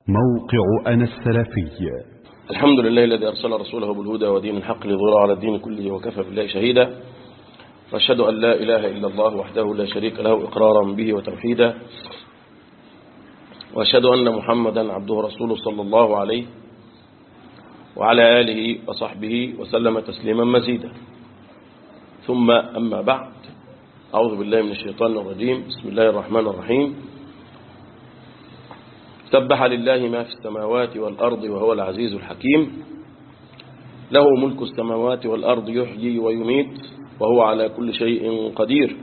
موقع أنا السلفي الحمد لله الذي أرسل رسوله بالهدى ودين الحق لظهور على الدين كله وكفى بالله شهيدا وأشهد أن لا إله إلا الله وحده لا شريك له إقرارا به وتوحيدا وأشهد أن محمدا عبده رسوله صلى الله عليه وعلى آله وصحبه وسلم تسليما مزيدا ثم أما بعد أعوذ بالله من الشيطان الرجيم بسم الله الرحمن الرحيم سبح لله ما في السماوات والأرض وهو العزيز الحكيم له ملك السماوات والأرض يحيي ويميت وهو على كل شيء قدير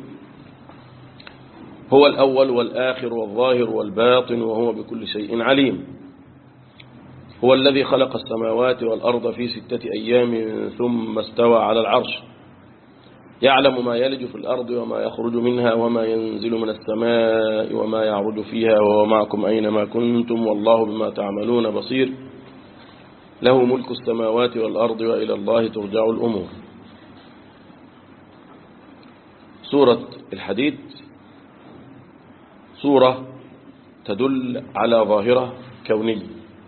هو الأول والآخر والظاهر والباطن وهو بكل شيء عليم هو الذي خلق السماوات والأرض في ستة أيام ثم استوى على العرش يعلم ما يلج في الأرض وما يخرج منها وما ينزل من السماء وما يعرج فيها وهو معكم أينما كنتم والله بما تعملون بصير له ملك السماوات والأرض وإلى الله ترجع الأمور سورة الحديد سورة تدل على ظاهرة كونية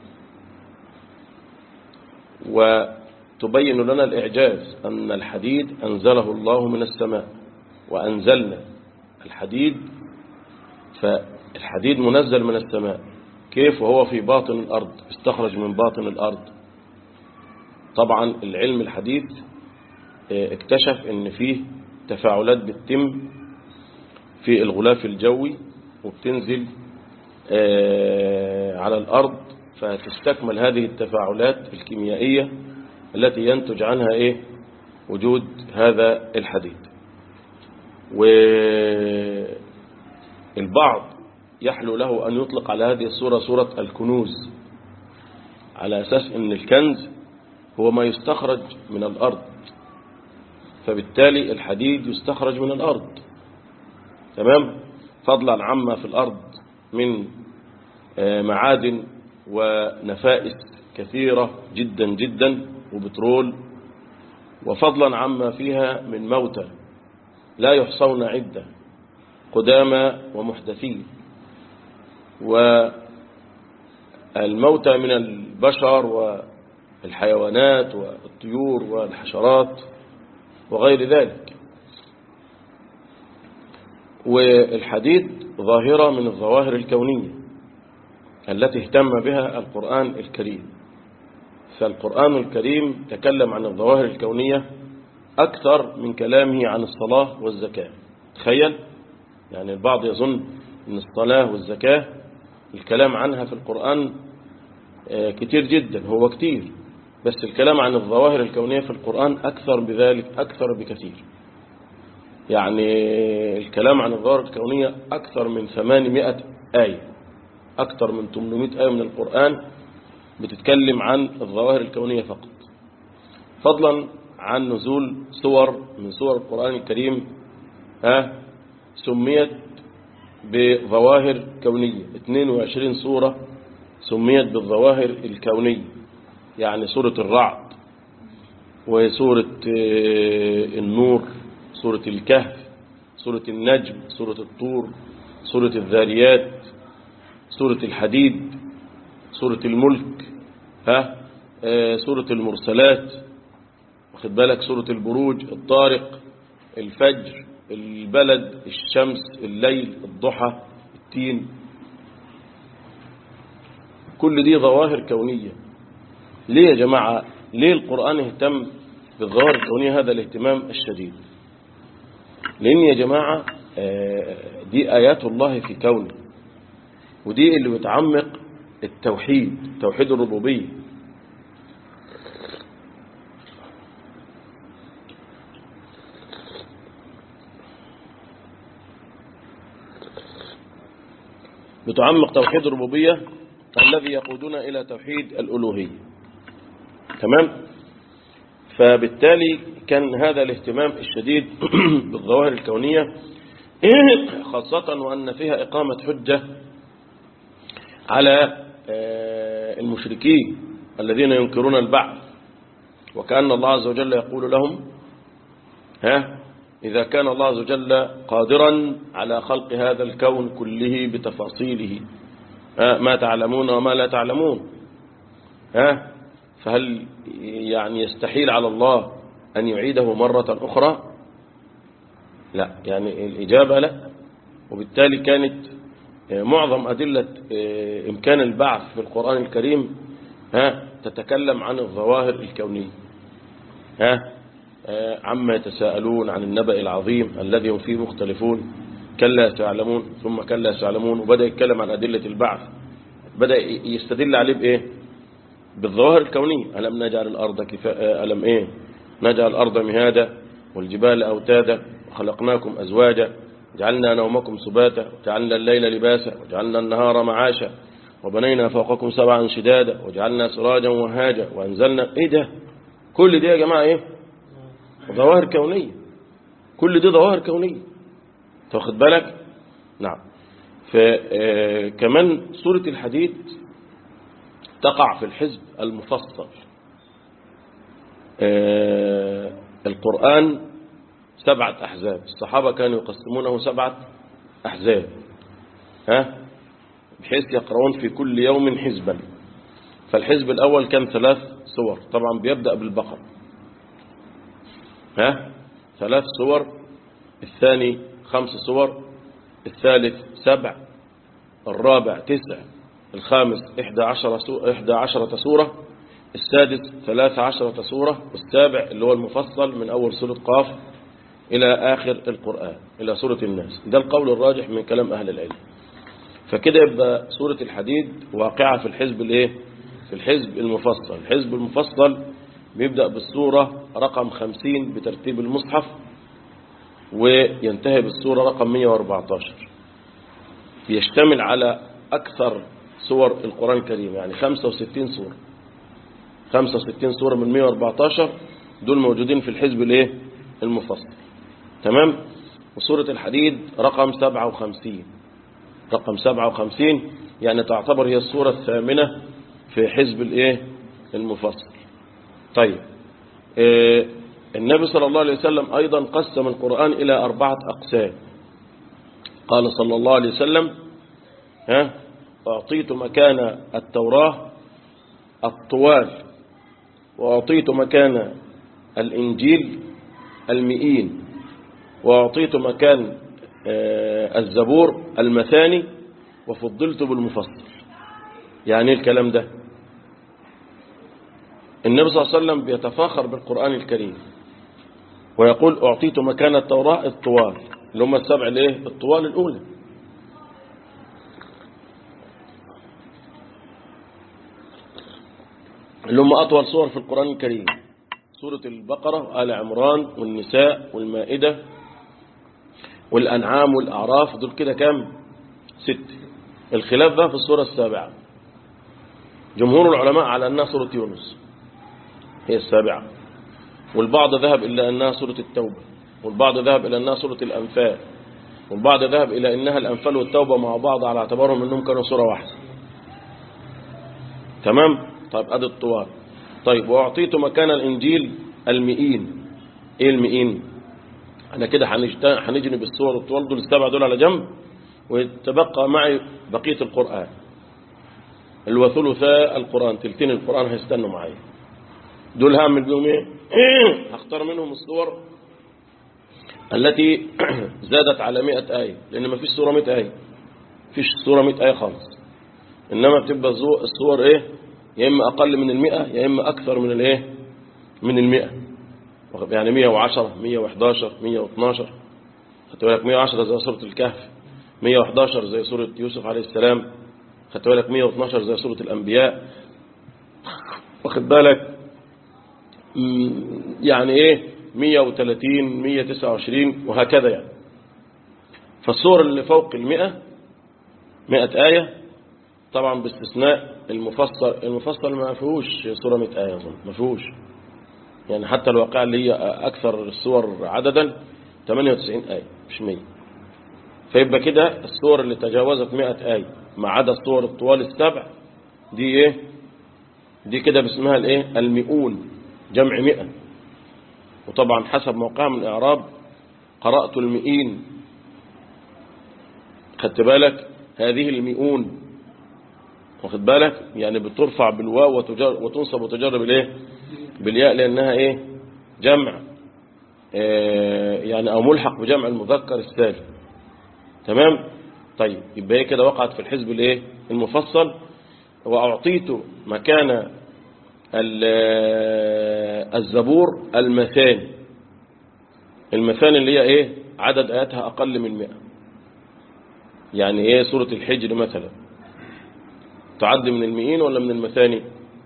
وتبين لنا الإعجاز أن الحديد أنزله الله من السماء وأنزلنا الحديد فالحديد منزل من السماء كيف وهو في باطن الأرض استخرج من باطن الأرض طبعا العلم الحديث اكتشف ان فيه تفاعلات بتتم في الغلاف الجوي وبتنزل على الأرض فتستكمل هذه التفاعلات الكيميائية التي ينتج عنها إيه وجود هذا الحديد والبعض يحلو له أن يطلق على هذه الصورة صورة الكنوز على أساس أن الكنز هو ما يستخرج من الأرض فبالتالي الحديد يستخرج من الأرض تمام فضلا عما في الأرض من معادن ونفائس كثيرة جدا جدا وبترول وفضلا عما فيها من موتى لا يحصون عدة قدامى ومحدثين والموتى من البشر والحيوانات والطيور والحشرات وغير ذلك والحديد ظاهرة من الظواهر الكونية التي اهتم بها القرآن الكريم فالقرآن الكريم تكلم عن الظواهر الكونية أكثر من كلامه عن الصلاة والزكاة تخيل يعني البعض يظن أن الصلاة والزكاة الكلام عنها في القرآن كتير جدا هو كتير بس الكلام عن الظواهر الكونية في القرآن أكثر بذلك أكثر بكثير يعني الكلام عن الظواهر الكونية أكثر من 800 آية أكثر من 800 آية من القرآن بتتكلم عن الظواهر الكونية فقط فضلا عن نزول صور من صور القرآن الكريم ها سميت بظواهر كونية 22 صورة سميت بالظواهر الكونية يعني سورة الرعد وسورة النور سورة الكهف سورة النجم سورة الطور سورة الذاريات سورة الحديد سورة الملك ها سورة المرسلات واخد بالك سورة البروج الطارق الفجر البلد الشمس الليل الضحى التين كل دي ظواهر كونية ليه يا جماعة ليه القرآن اهتم بالظواهر الكونية هذا الاهتمام الشديد لأن يا جماعة دي آيات الله في كونه ودي اللي بتعمق التوحيد توحيد الربوبية بتعمق توحيد الربوبية الذي يقودنا إلى توحيد الألوهية تمام فبالتالي كان هذا الاهتمام الشديد بالظواهر الكونية خاصة وأن فيها إقامة حجة على المشركين الذين ينكرون البعث وكأن الله عز وجل يقول لهم ها إذا كان الله عز وجل قادرا على خلق هذا الكون كله بتفاصيله ها ما تعلمون وما لا تعلمون ها فهل يعني يستحيل على الله أن يعيده مرة أخرى لا يعني الإجابة لا وبالتالي كانت معظم أدلة إمكان البعث في القرآن الكريم ها تتكلم عن الظواهر الكونية ها عما يتساءلون عن النبأ العظيم الذي هم فيه مختلفون كلا سيعلمون ثم كلا سيعلمون وبدأ يتكلم عن أدلة البعث بدأ يستدل عليه بإيه بالظواهر الكونية ألم نجعل الأرض كفاء ألم إيه نجعل الأرض مهادا والجبال أوتادا وخلقناكم أزواجا جعلنا نومكم سباتا وجعلنا الليل لباسا وجعلنا النهار معاشا وبنينا فوقكم سبعا شدادا وجعلنا سراجا وهاجا وأنزلنا إيه ده كل دي يا جماعة إيه ظواهر كونية كل دي ظواهر كونية تاخد بالك نعم فكمان سورة الحديد تقع في الحزب المفصل القرآن سبعة أحزاب الصحابة كانوا يقسمونه سبعة أحزاب ها بحيث يقرؤون في كل يوم حزبا فالحزب الأول كان ثلاث صور طبعا بيبدأ بالبقر ها ثلاث صور الثاني خمس صور الثالث سبع الرابع تسع الخامس إحدى عشرة, سورة, إحدى عشرة سورة السادس ثلاث عشرة سورة والسابع اللي هو المفصل من أول سورة قاف إلى آخر القرآن إلى سورة الناس ده القول الراجح من كلام أهل العلم فكده يبقى سورة الحديد واقعة في الحزب الايه في الحزب المفصل الحزب المفصل بيبدأ بالسورة رقم 50 بترتيب المصحف وينتهي بالسورة رقم 114 يشتمل على أكثر سور القرآن الكريم يعني 65 سورة 65 سورة من 114 دول موجودين في الحزب الايه المفصل تمام وسورة الحديد رقم 57 رقم 57 يعني تعتبر هي السورة الثامنة في حزب الايه المفصل طيب إيه النبي صلى الله عليه وسلم أيضا قسم القرآن إلى أربعة أقسام قال صلى الله عليه وسلم ها أعطيت مكان التوراة الطوال وأعطيت مكان الإنجيل المئين وأعطيت مكان الزبور المثاني وفضلت بالمفصل يعني ايه الكلام ده النبي صلى الله عليه وسلم بيتفاخر بالقرآن الكريم ويقول أعطيت مكان التوراة الطوال اللي هم السبع الايه الطوال الأولى اللي هم أطول صور في القرآن الكريم سورة البقرة وآل عمران والنساء والمائدة والأنعام والأعراف دول كده كام ست الخلاف بقى في السورة السابعة جمهور العلماء على أنها سورة يونس هي السابعة والبعض ذهب إلى أنها سورة التوبة والبعض ذهب إلى أنها سورة الأنفال والبعض ذهب إلى أنها الأنفال والتوبة مع بعض على اعتبارهم أنهم كانوا سورة واحدة تمام طيب أدي الطوال طيب وأعطيت مكان الإنجيل المئين إيه المئين أنا كده هنجنب الصور الطوال دول السبعة دول على جنب ويتبقى معي بقية القرآن اللي هو ثلثاء القرآن تلتين القرآن هيستنوا معي دول هعمل بيهم ايه هختار منهم الصور التي زادت على مئة آية لأن ما فيش سورة مئة آية فيش سورة مئة آية خالص إنما بتبقى الصور ايه يا إما أقل من المئة يا إما أكثر من الايه من المئة يعني 110 111 112 خدت بالك 110 زي سورة الكهف 111 زي سورة يوسف عليه السلام خدت بالك 112 زي سورة الأنبياء واخد بالك يعني ايه 130 129 وهكذا يعني فالصور اللي فوق المئة مئة آية طبعا باستثناء المفصل المفصل ما فيهوش سورة مئة آية أظن ما فيهوش يعني حتى الواقع اللي هي أكثر السور عددا 98 آية مش 100 فيبقى كده السور اللي تجاوزت 100 آية ما عدا السور الطوال السبع دي ايه دي كده باسمها الايه المئون جمع مئة وطبعا حسب موقع من الإعراب قرأت المئين خدت بالك هذه المئون واخد بالك يعني بترفع بالواو وتجر وتنصب وتجر بالايه بالياء لانها ايه جمع آه يعني او ملحق بجمع المذكر السالم تمام طيب يبقى هي كده وقعت في الحزب الايه المفصل واعطيت مكان الزبور المثاني المثاني اللي هي ايه عدد اياتها اقل من 100 يعني ايه سورة الحجر مثلا تعد من المئين ولا من المثاني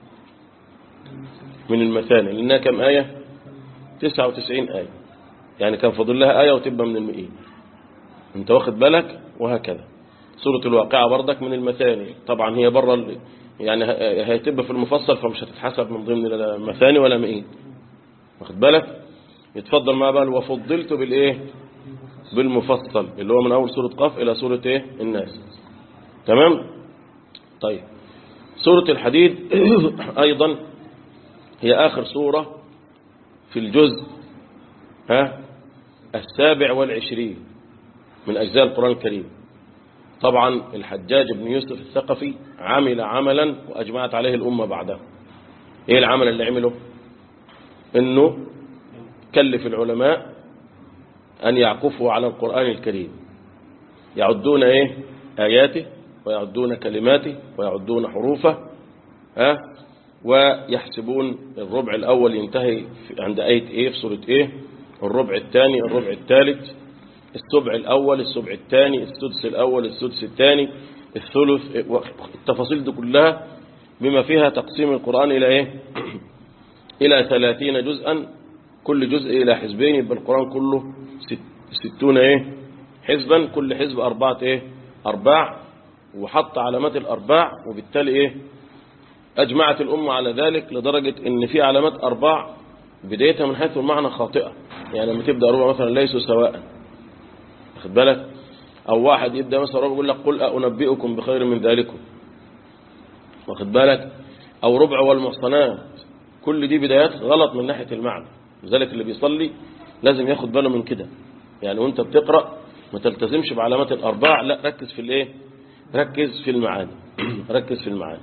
من المثاني لانها كم آية 99 آية يعني كان فاضل لها آية وتبقى من المئين انت واخد بالك وهكذا سورة الواقعة بردك من المثاني طبعا هي بره يعني هيتبقى في المفصل فمش هتتحسب من ضمن المثاني ولا مئين واخد بالك يتفضل ما بقى وفضلت بالايه بالمفصل اللي هو من اول سورة قاف الى سورة ايه الناس تمام طيب سورة الحديد ايضا هي اخر سورة في الجزء ها السابع والعشرين من اجزاء القرآن الكريم طبعا الحجاج بن يوسف الثقفي عمل عملا واجمعت عليه الامة بعده ايه العمل اللي عمله انه كلف العلماء أن يعكفوا على القرآن الكريم يعدون إيه آياته ويعدون كلماته ويعدون حروفه ها ويحسبون الربع الأول ينتهي عند آية إيه في سورة إيه الربع الثاني الربع الثالث السبع الأول السبع الثاني السدس الأول السدس الثاني الثلث التفاصيل دي كلها بما فيها تقسيم القرآن إلى إيه إلى ثلاثين جزءا كل جزء إلى حزبين يبقى القرآن كله ست ستون إيه حزبا كل حزب أربعة إيه أرباع وحط علامات الأرباع وبالتالي إيه أجمعت الأمة على ذلك لدرجة إن في علامات أرباع بدايتها من حيث المعنى خاطئة يعني لما تبدأ ربع مثلا ليسوا سواء واخد بالك أو واحد يبدأ مثلا ربع يقول لك قل أنبئكم بخير من ذلكم واخد بالك أو ربع والمحصنات كل دي بدايات غلط من ناحية المعنى لذلك اللي بيصلي لازم ياخد باله من كده يعني وانت بتقرأ ما تلتزمش بعلامات الأرباع لا ركز في الايه ركز في المعاني ركز في المعاني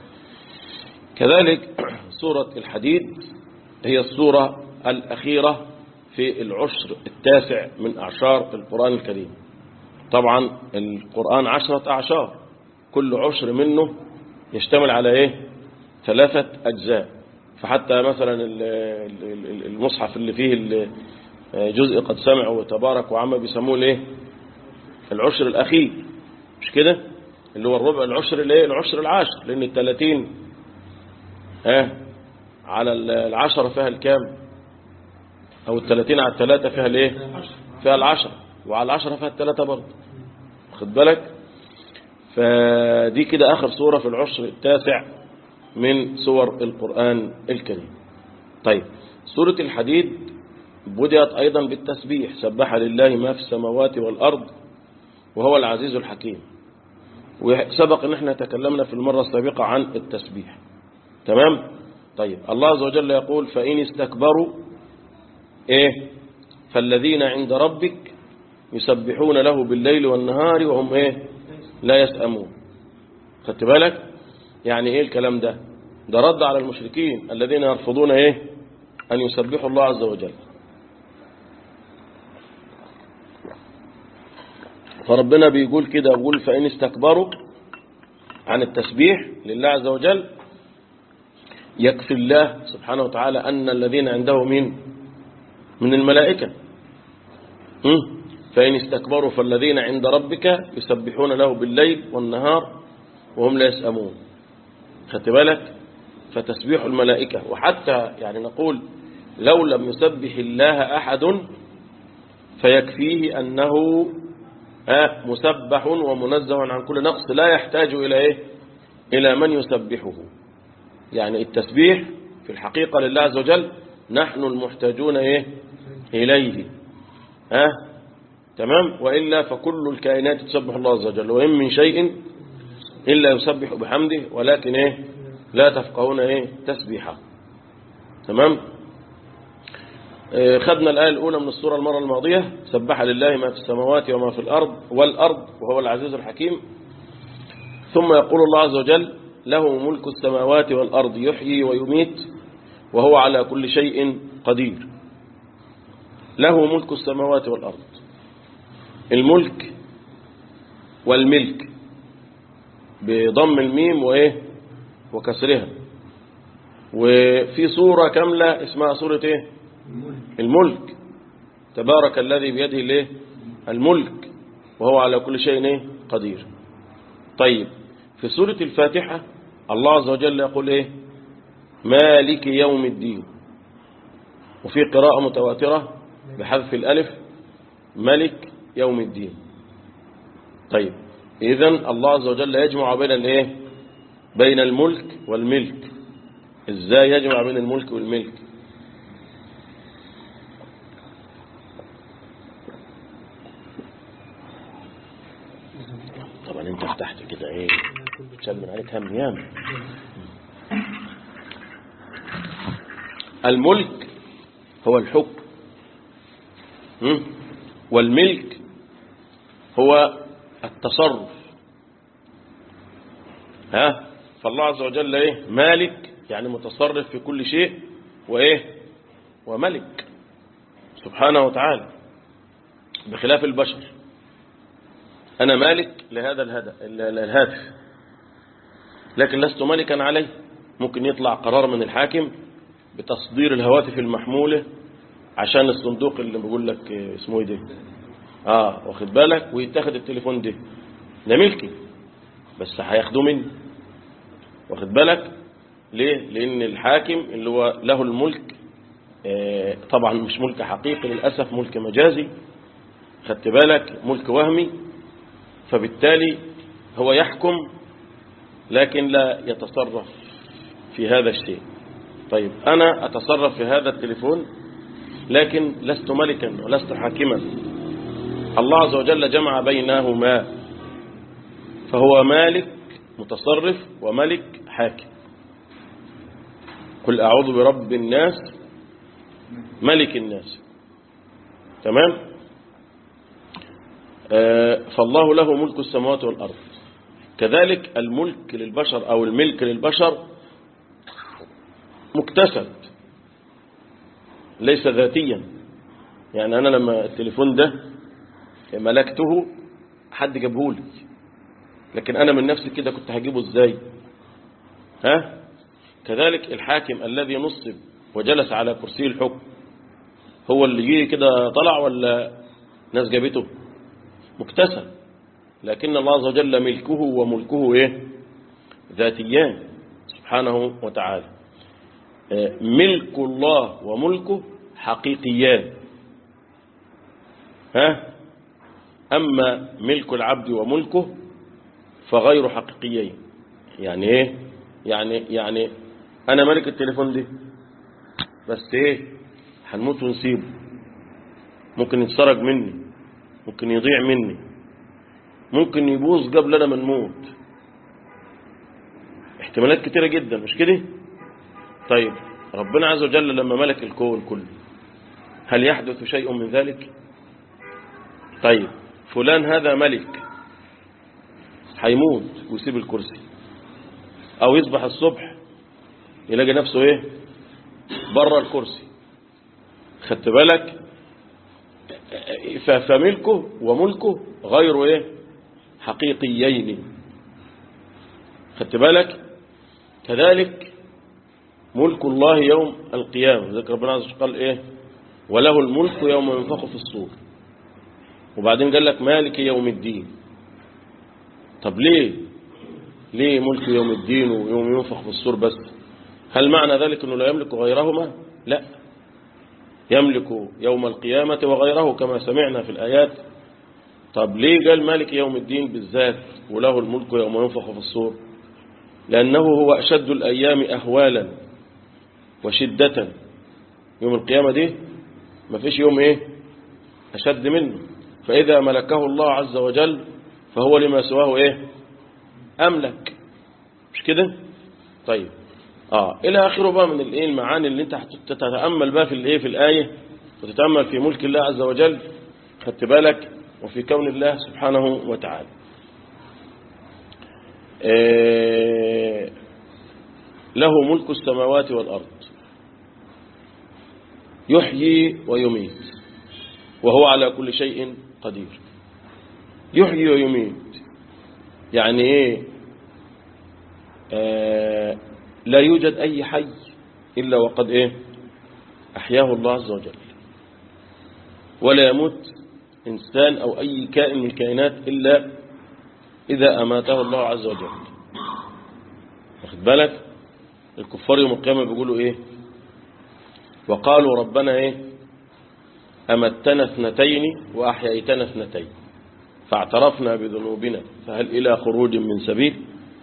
كذلك سورة الحديد هي السورة الأخيرة في العشر التاسع من أعشار القرآن الكريم طبعا القرآن عشرة أعشار كل عشر منه يشتمل على ايه ثلاثة أجزاء فحتى مثلا المصحف اللي فيه جزء قد سمع وتبارك وعما بيسموه الايه العشر الأخير مش كده اللي هو الربع العشر الايه العشر العاشر لأن الثلاثين ها على العشرة فيها الكام أو الثلاثين على الثلاثة فيها الايه فيها العشرة وعلى العشرة فيها الثلاثة برضه خد بالك فدي كده آخر سورة في العشر التاسع من سور القرآن الكريم طيب سورة الحديد بدأت أيضا بالتسبيح سبح لله ما في السماوات والأرض وهو العزيز الحكيم وسبق ان احنا تكلمنا في المرة السابقة عن التسبيح تمام طيب الله عز وجل يقول فإن استكبروا ايه فالذين عند ربك يسبحون له بالليل والنهار وهم ايه لا يسأمون خدت بالك يعني ايه الكلام ده ده رد على المشركين الذين يرفضون ايه ان يسبحوا الله عز وجل فربنا بيقول كده بيقول فإن استكبروا عن التسبيح لله عز وجل يكفي الله سبحانه وتعالى أن الذين عنده من من الملائكة فإن استكبروا فالذين عند ربك يسبحون له بالليل والنهار وهم لا يسأمون خدت بالك فتسبيح الملائكة وحتى يعني نقول لو لم يسبح الله أحد فيكفيه أنه مسبح ومنزه عن كل نقص لا يحتاج إلى إيه إلى من يسبحه يعني التسبيح في الحقيقة لله عز وجل نحن المحتاجون إيه إليه ها تمام وإلا فكل الكائنات تسبح الله عز وجل وإن من شيء إلا يسبح بحمده ولكن إيه لا تفقهون إيه تسبيحه تمام خدنا الآية الأولى من السورة المرة الماضية سبح لله ما في السماوات وما في الأرض والأرض وهو العزيز الحكيم ثم يقول الله عز وجل له ملك السماوات والأرض يحيي ويميت وهو على كل شيء قدير له ملك السماوات والأرض الملك والملك بضم الميم وإيه وكسرها وفي صورة كاملة اسمها صورة إيه الملك تبارك الذي بيده الايه الملك وهو على كل شيء إيه؟ قدير طيب في سورة الفاتحة الله عز وجل يقول ايه مالك يوم الدين وفي قراءة متواترة بحذف الألف ملك يوم الدين طيب إذا الله عز وجل يجمع بين الايه بين الملك والملك ازاي يجمع بين الملك والملك طبعا انت فتحت كده ايه شال من عليك هم يام الملك هو الحكم م? والملك هو التصرف ها فالله عز وجل ايه مالك يعني متصرف في كل شيء وايه وملك سبحانه وتعالى بخلاف البشر أنا مالك لهذا الهاتف لكن لست مالكا عليه ممكن يطلع قرار من الحاكم بتصدير الهواتف المحمولة عشان الصندوق اللي بقول لك اسمه ايه ده اه واخد بالك ويتاخد التليفون ده ده ملكي بس هياخدوه مني واخد بالك ليه لان الحاكم اللي هو له الملك آه طبعا مش ملك حقيقي للأسف ملك مجازي خدت بالك ملك وهمي فبالتالي هو يحكم لكن لا يتصرف في هذا الشيء طيب أنا أتصرف في هذا التليفون لكن لست ملكا ولست حاكما الله عز وجل جمع بينهما فهو مالك متصرف وملك حاكم قل أعوذ برب الناس ملك الناس تمام آه فالله له ملك السماوات والأرض كذلك الملك للبشر أو الملك للبشر مكتسب ليس ذاتيا يعني أنا لما التليفون ده ملكته حد جابه لي لكن أنا من نفسي كده كنت هجيبه إزاي ها كذلك الحاكم الذي نصب وجلس على كرسي الحكم هو اللي جه كده طلع ولا ناس جابته مكتسب لكن الله عز وجل ملكه وملكه ايه ذاتيان سبحانه وتعالى ملك الله وملكه حقيقيان ها أما ملك العبد وملكه فغير حقيقيين يعني ايه يعني يعني انا ملك التليفون دي بس ايه هنموت ونسيبه ممكن يتسرق مني ممكن يضيع مني ممكن يبوظ قبل انا ما نموت احتمالات كتيرة جدا مش كده طيب ربنا عز وجل لما ملك الكون كله هل يحدث شيء من ذلك طيب فلان هذا ملك هيموت ويسيب الكرسي او يصبح الصبح يلاقي نفسه ايه بره الكرسي خدت بالك فملكه وملكه غير ايه حقيقيين خدت بالك كذلك ملك الله يوم القيامة ذكر ربنا عز وجل قال ايه وله الملك يوم ينفخ في الصور وبعدين قال لك مالك يوم الدين طب ليه ليه ملك يوم الدين ويوم ينفخ في الصور بس هل معنى ذلك أنه لا يملك غيرهما لا يملك يوم القيامة وغيره كما سمعنا في الآيات طب ليه قال مالك يوم الدين بالذات وله الملك يوم ينفخ في الصور لأنه هو أشد الأيام أهوالا وشدة يوم القيامة دي ما فيش يوم إيه أشد منه فإذا ملكه الله عز وجل فهو لما سواه إيه أملك مش كده طيب آه إلى آخره بقى من الإيه المعاني اللي أنت تتأمل بقى في الإيه في الآية وتتأمل في ملك الله عز وجل خدت بالك وفي كون الله سبحانه وتعالى آه، له ملك السماوات والأرض يحيي ويميت وهو على كل شيء قدير يحيي ويميت يعني ايه آه لا يوجد اي حي الا وقد ايه احياه الله عز وجل ولا يموت انسان او اي كائن من الكائنات الا اذا اماته الله عز وجل واخد بالك الكفار يوم القيامه بيقولوا ايه وقالوا ربنا ايه امتنا اثنتين واحييتنا اثنتين فاعترفنا بذنوبنا فهل إلى خروج من سبيل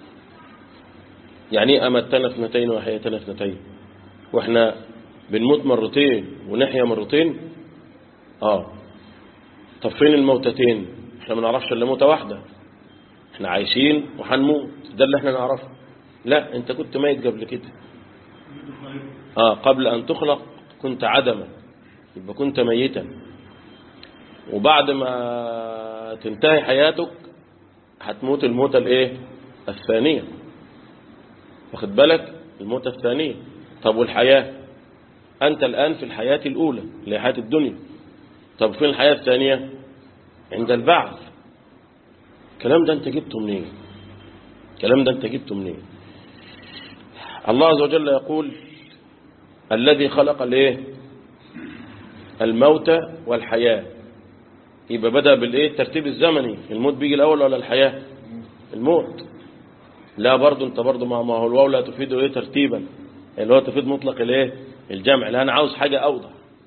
يعني أمتنا اثنتين وحياتنا اثنتين وإحنا بنموت مرتين ونحيا مرتين آه طب فين الموتتين إحنا ما نعرفش إلا موتة واحدة إحنا عايشين وهنموت ده اللي إحنا نعرفه لا أنت كنت ميت قبل كده آه قبل أن تخلق كنت عدما يبقى كنت ميتا وبعد ما تنتهي حياتك هتموت الموتة الايه الثانية واخد بالك الموتة الثانية طب والحياة انت الان في الحياة الاولى اللي هي حياة الدنيا طب فين الحياة الثانية عند البعث الكلام ده انت جبته منين الكلام ده انت جبته منين الله عز وجل يقول الذي خلق الايه الموت والحياه يبقى بدأ بالايه الترتيب الزمني الموت بيجي الاول ولا الحياة الموت لا برضه انت برضه ما ما هو الواو لا تفيد ايه ترتيبا اللي هو تفيد مطلق الايه الجمع لا انا عاوز حاجة اوضح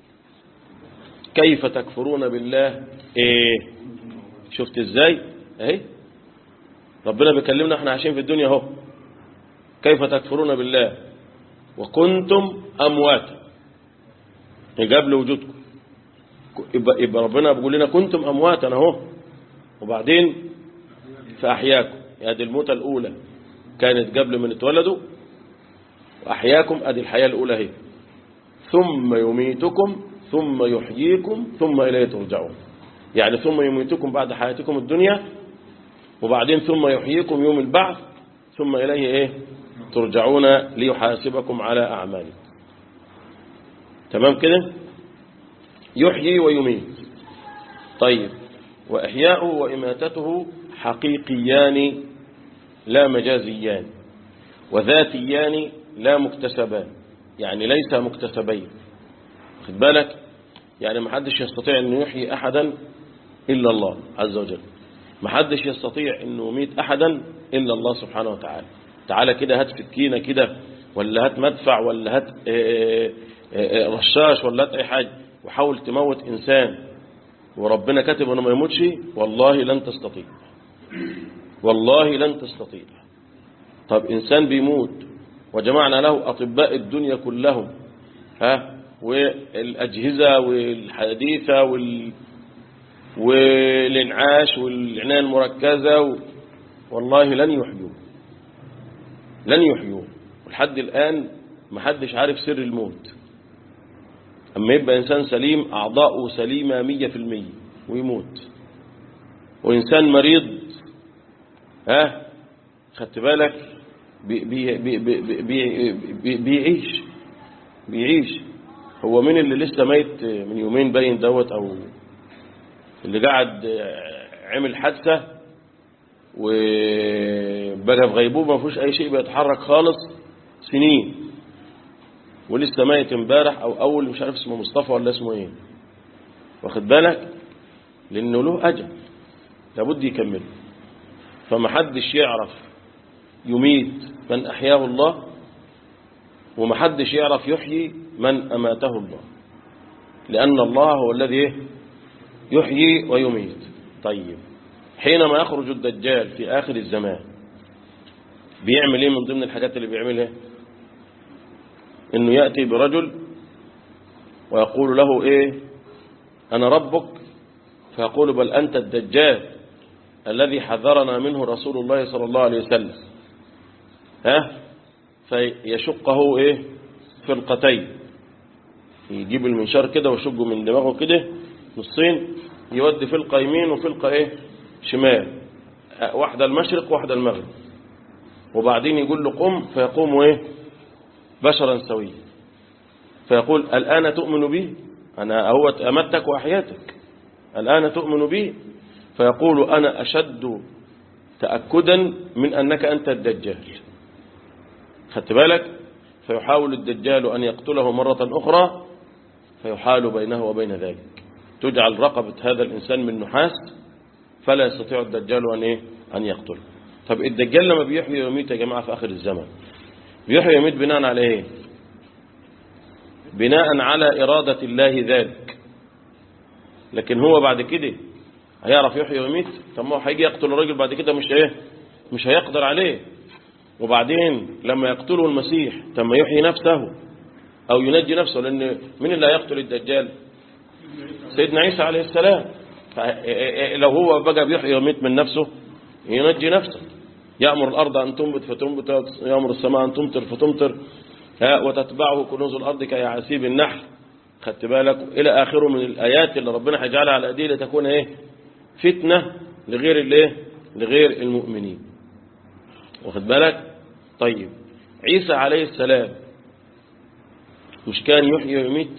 كيف تكفرون بالله ايه شفت ازاي اهي ربنا بيكلمنا احنا عايشين في الدنيا اهو كيف تكفرون بالله وكنتم امواتا قبل وجودكم يبقى, يبقى ربنا بيقول لنا كنتم امواتا اهو وبعدين فاحياكم يا دي الموتة الاولى كانت قبل ما نتولدوا واحياكم ادي الحياة الاولى اهي ثم يميتكم ثم يحييكم ثم اليه ترجعون يعني ثم يميتكم بعد حياتكم الدنيا وبعدين ثم يحييكم يوم البعث ثم اليه ايه ترجعون ليحاسبكم على اعمالكم تمام كده يحيي ويميت طيب وإحياؤه وإماتته حقيقيان لا مجازيان وذاتيان لا مكتسبان يعني ليس مكتسبين خد بالك يعني ما حدش يستطيع أنه يحيي أحدا إلا الله عز وجل ما حدش يستطيع أنه يميت أحدا إلا الله سبحانه وتعالى تعالى كده هات سكينة كده ولا هات مدفع ولا هات رشاش ولا هات أي حاجة وحاول تموت إنسان وربنا كاتب أنه ما يموتش والله لن تستطيع والله لن تستطيع طب إنسان بيموت وجمعنا له أطباء الدنيا كلهم ها والأجهزة والحديثة وال والإنعاش والعناية المركزة و... والله لن يحيوه لن يحيوه ولحد الآن محدش عارف سر الموت أما يبقى إنسان سليم أعضاؤه سليمة مية في المية ويموت وإنسان مريض ها خدت بالك بي بي بي بي بي بي بيعيش بيعيش هو مين اللي لسه ميت من يومين باين دوت أو اللي قاعد عمل حادثة وبقى في غيبوبة ما فيهوش أي شيء بيتحرك خالص سنين ولسه ميت امبارح او اول مش عارف اسمه مصطفى ولا اسمه ايه واخد بالك لانه له اجل لابد يكمله فمحدش يعرف يميت من احياه الله ومحدش يعرف يحيي من اماته الله لان الله هو الذي يحيي ويميت طيب حينما يخرج الدجال في اخر الزمان بيعمل ايه من ضمن الحاجات اللي بيعملها انه يأتي برجل ويقول له ايه انا ربك فيقول بل انت الدجال الذي حذرنا منه رسول الله صلى الله عليه وسلم ها فيشقه ايه فرقتين يجيب المنشار كده ويشقه من دماغه كده نصين يودي فرقة يمين وفرقة ايه شمال واحدة المشرق واحدة المغرب وبعدين يقول له قم فيقوم ايه بشرا سويا فيقول الآن تؤمن بي أنا هو أمتك وأحياتك الآن تؤمن بي فيقول أنا أشد تأكدا من أنك أنت الدجال خدت بالك فيحاول الدجال أن يقتله مرة أخرى فيحال بينه وبين ذلك تجعل رقبة هذا الإنسان من نحاس فلا يستطيع الدجال أن, إيه؟ أن يقتله طب الدجال لما بيحيي ويميت يا جماعة في آخر الزمن بيحيي ويميت بناء على إيه بناء على إرادة الله ذلك لكن هو بعد كده هيعرف يحيي ويميت طب ما هو هيجي يقتل الراجل بعد كده مش ايه مش هيقدر عليه وبعدين لما يقتله المسيح طب ما يحيي نفسه او ينجي نفسه لان مين اللي هيقتل الدجال سيدنا عيسى عليه السلام لو هو بقى بيحيي ويميت من نفسه ينجي نفسه يأمر الأرض أن تنبت فتنبت يأمر السماء أن تمطر فتمطر وتتبعه كنوز الأرض كيعاسيب النحل خدت بالك إلى آخره من الآيات اللي ربنا هيجعلها على أيديه لتكون إيه فتنة لغير الإيه لغير المؤمنين واخد بالك طيب عيسى عليه السلام مش كان يحيي ويميت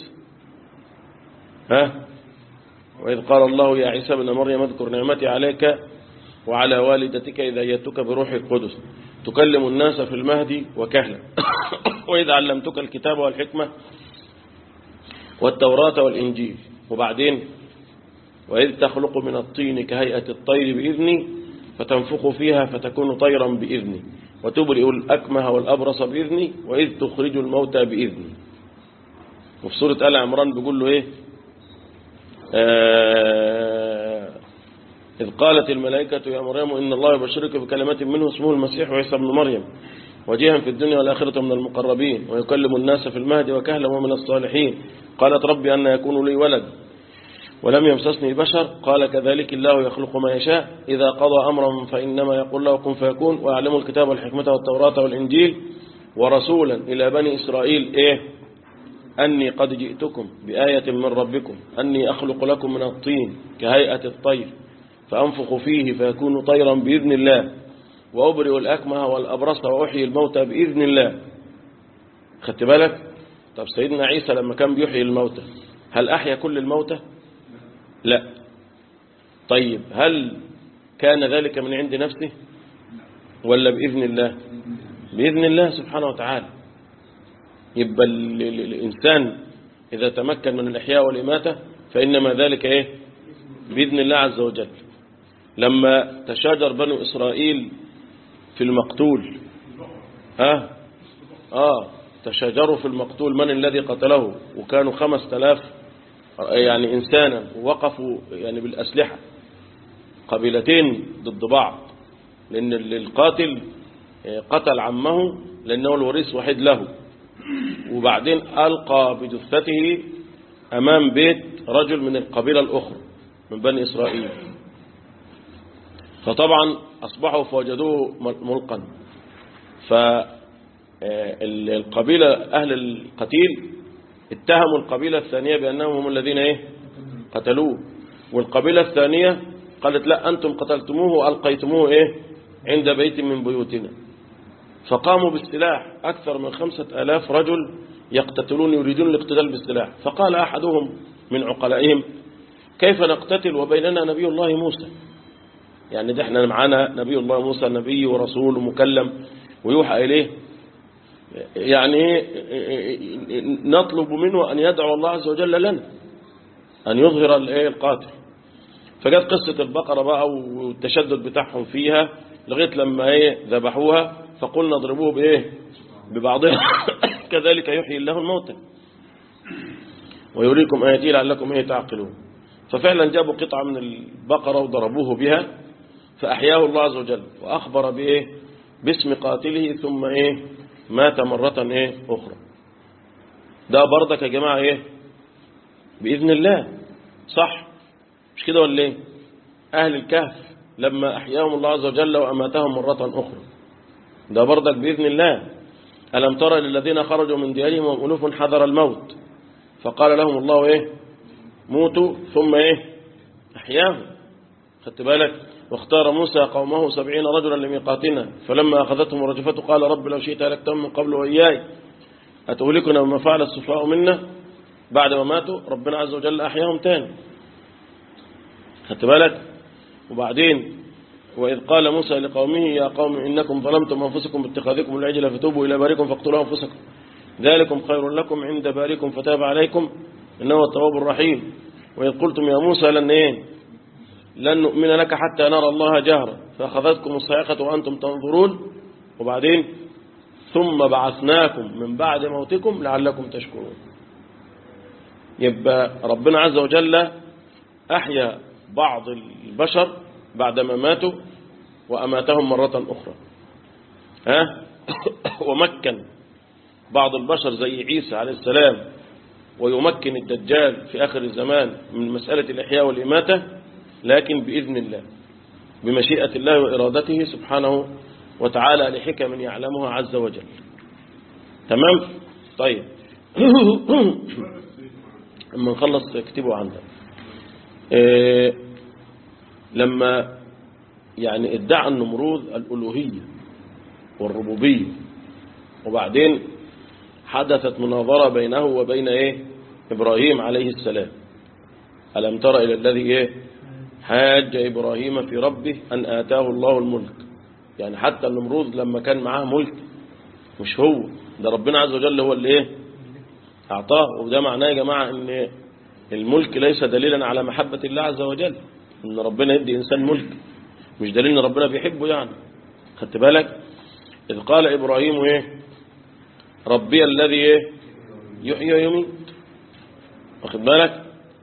ها وإذ قال الله يا عيسى ابن مريم اذكر نعمتي عليك وعلى والدتك إذا أيدتك بروح القدس تكلم الناس في المهدي وكهلا وإذ علمتك الكتاب والحكمة والتوراة والإنجيل وبعدين وإذ تخلق من الطين كهيئة الطير بإذني فتنفخ فيها فتكون طيرا بإذني وتبرئ الأكمه والأبرص بإذني وإذ تخرج الموتى بإذني وفي سورة آل عمران بيقول له إيه آه إذ قالت الملائكة يا مريم إن الله يبشرك بكلمات منه اسمه المسيح وعيسى بن مريم وجيها في الدنيا والآخرة من المقربين ويكلم الناس في المهد وكهلا ومن الصالحين قالت ربي أن يكون لي ولد ولم يمسسني بشر قال كذلك الله يخلق ما يشاء إذا قضى أمرا فإنما يقول له كن فيكون ويعلم الكتاب والحكمة والتوراة والإنجيل ورسولا إلى بني إسرائيل إيه أني قد جئتكم بآية من ربكم أني أخلق لكم من الطين كهيئة الطير فأنفخ فيه فيكون طيرا بإذن الله وأبرئ الأكمه والأبرص وأحيي الموتى بإذن الله خدت بالك طب سيدنا عيسى لما كان بيحيي الموتى هل أحيا كل الموتى لا طيب هل كان ذلك من عند نفسه ولا بإذن الله بإذن الله سبحانه وتعالى يبقى الإنسان إذا تمكن من الإحياء والإماتة فإنما ذلك إيه بإذن الله عز وجل لما تشاجر بنو إسرائيل في المقتول ها آه تشاجروا في المقتول من الذي قتله وكانوا خمس تلاف يعني إنسانا ووقفوا يعني بالأسلحة قبيلتين ضد بعض لأن القاتل قتل عمه لأنه الوريث وحيد له وبعدين ألقى بجثته أمام بيت رجل من القبيلة الأخرى من بني إسرائيل فطبعا أصبحوا فوجدوه ملقا فالقبيلة أهل القتيل اتهموا القبيلة الثانية بأنهم هم الذين ايه قتلوه والقبيلة الثانية قالت لا أنتم قتلتموه وألقيتموه ايه عند بيت من بيوتنا فقاموا بالسلاح أكثر من خمسة آلاف رجل يقتتلون يريدون الاقتتال بالسلاح فقال أحدهم من عقلائهم كيف نقتتل وبيننا نبي الله موسى يعني ده احنا معانا نبي الله موسى نبي ورسول ومكلم ويوحى إليه يعني نطلب منه أن يدعو الله عز وجل لنا أن يظهر القاتل فجت قصة البقرة بقى والتشدد بتاعهم فيها لغاية لما ايه ذبحوها فقلنا اضربوه بايه ببعضها كذلك يحيي الله الموتى ويريكم آياتي لعلكم ايه تعقلون ففعلا جابوا قطعة من البقرة وضربوه بها فأحياه الله عز وجل وأخبر بإيه باسم قاتله ثم إيه مات مرة إيه أخرى ده برضك يا جماعة إيه بإذن الله صح مش كده ولا إيه أهل الكهف لما أحياهم الله عز وجل وأماتهم مرة أخرى ده برضك بإذن الله ألم ترى للذين خرجوا من ديارهم وألوف حذر الموت فقال لهم الله إيه موتوا ثم إيه أحياهم خدت بالك واختار موسى قومه سبعين رجلا لميقاتنا فلما أخذتهم الرجفة قال رب لو شئت أهلكتهم من قبل وإياي أتهلكنا بما فعل السفهاء منا بعد ما ماتوا ربنا عز وجل أحياهم تاني خدت بالك وبعدين وإذ قال موسى لقومه يا قوم إنكم ظلمتم أنفسكم باتخاذكم العجل فتوبوا إلى باركم فاقتلوا أنفسكم ذلكم خير لكم عند باركم فتاب عليكم إنه هو التواب الرحيم وإذ قلتم يا موسى لن إيه لن نؤمن لك حتى نرى الله جهرا فأخذتكم الصاعقة وأنتم تنظرون وبعدين ثم بعثناكم من بعد موتكم لعلكم تشكرون يبقى ربنا عز وجل أحيا بعض البشر بعدما ماتوا وأماتهم مرة أخرى ها ومكن بعض البشر زي عيسى عليه السلام ويمكن الدجال في آخر الزمان من مسألة الإحياء والإماتة لكن بإذن الله بمشيئة الله وإرادته سبحانه وتعالى لحكم يعلمها عز وجل تمام طيب لما نخلص اكتبوا عندك إيه لما يعني ادعى النمروذ الألوهية والربوبية وبعدين حدثت مناظرة بينه وبين ايه إبراهيم عليه السلام ألم تر إلى الذي ايه حاج إبراهيم في ربه أن آتاه الله الملك يعني حتى النمروذ لما كان معاه ملك مش هو ده ربنا عز وجل هو اللي ايه أعطاه وده معناه يا جماعة ان الملك ليس دليلا على محبة الله عز وجل ان ربنا يدي إنسان ملك مش دليل ان ربنا بيحبه يعني خدت بالك إذ قال إبراهيم ايه ربي الذي ايه يحيي ويميت واخد بالك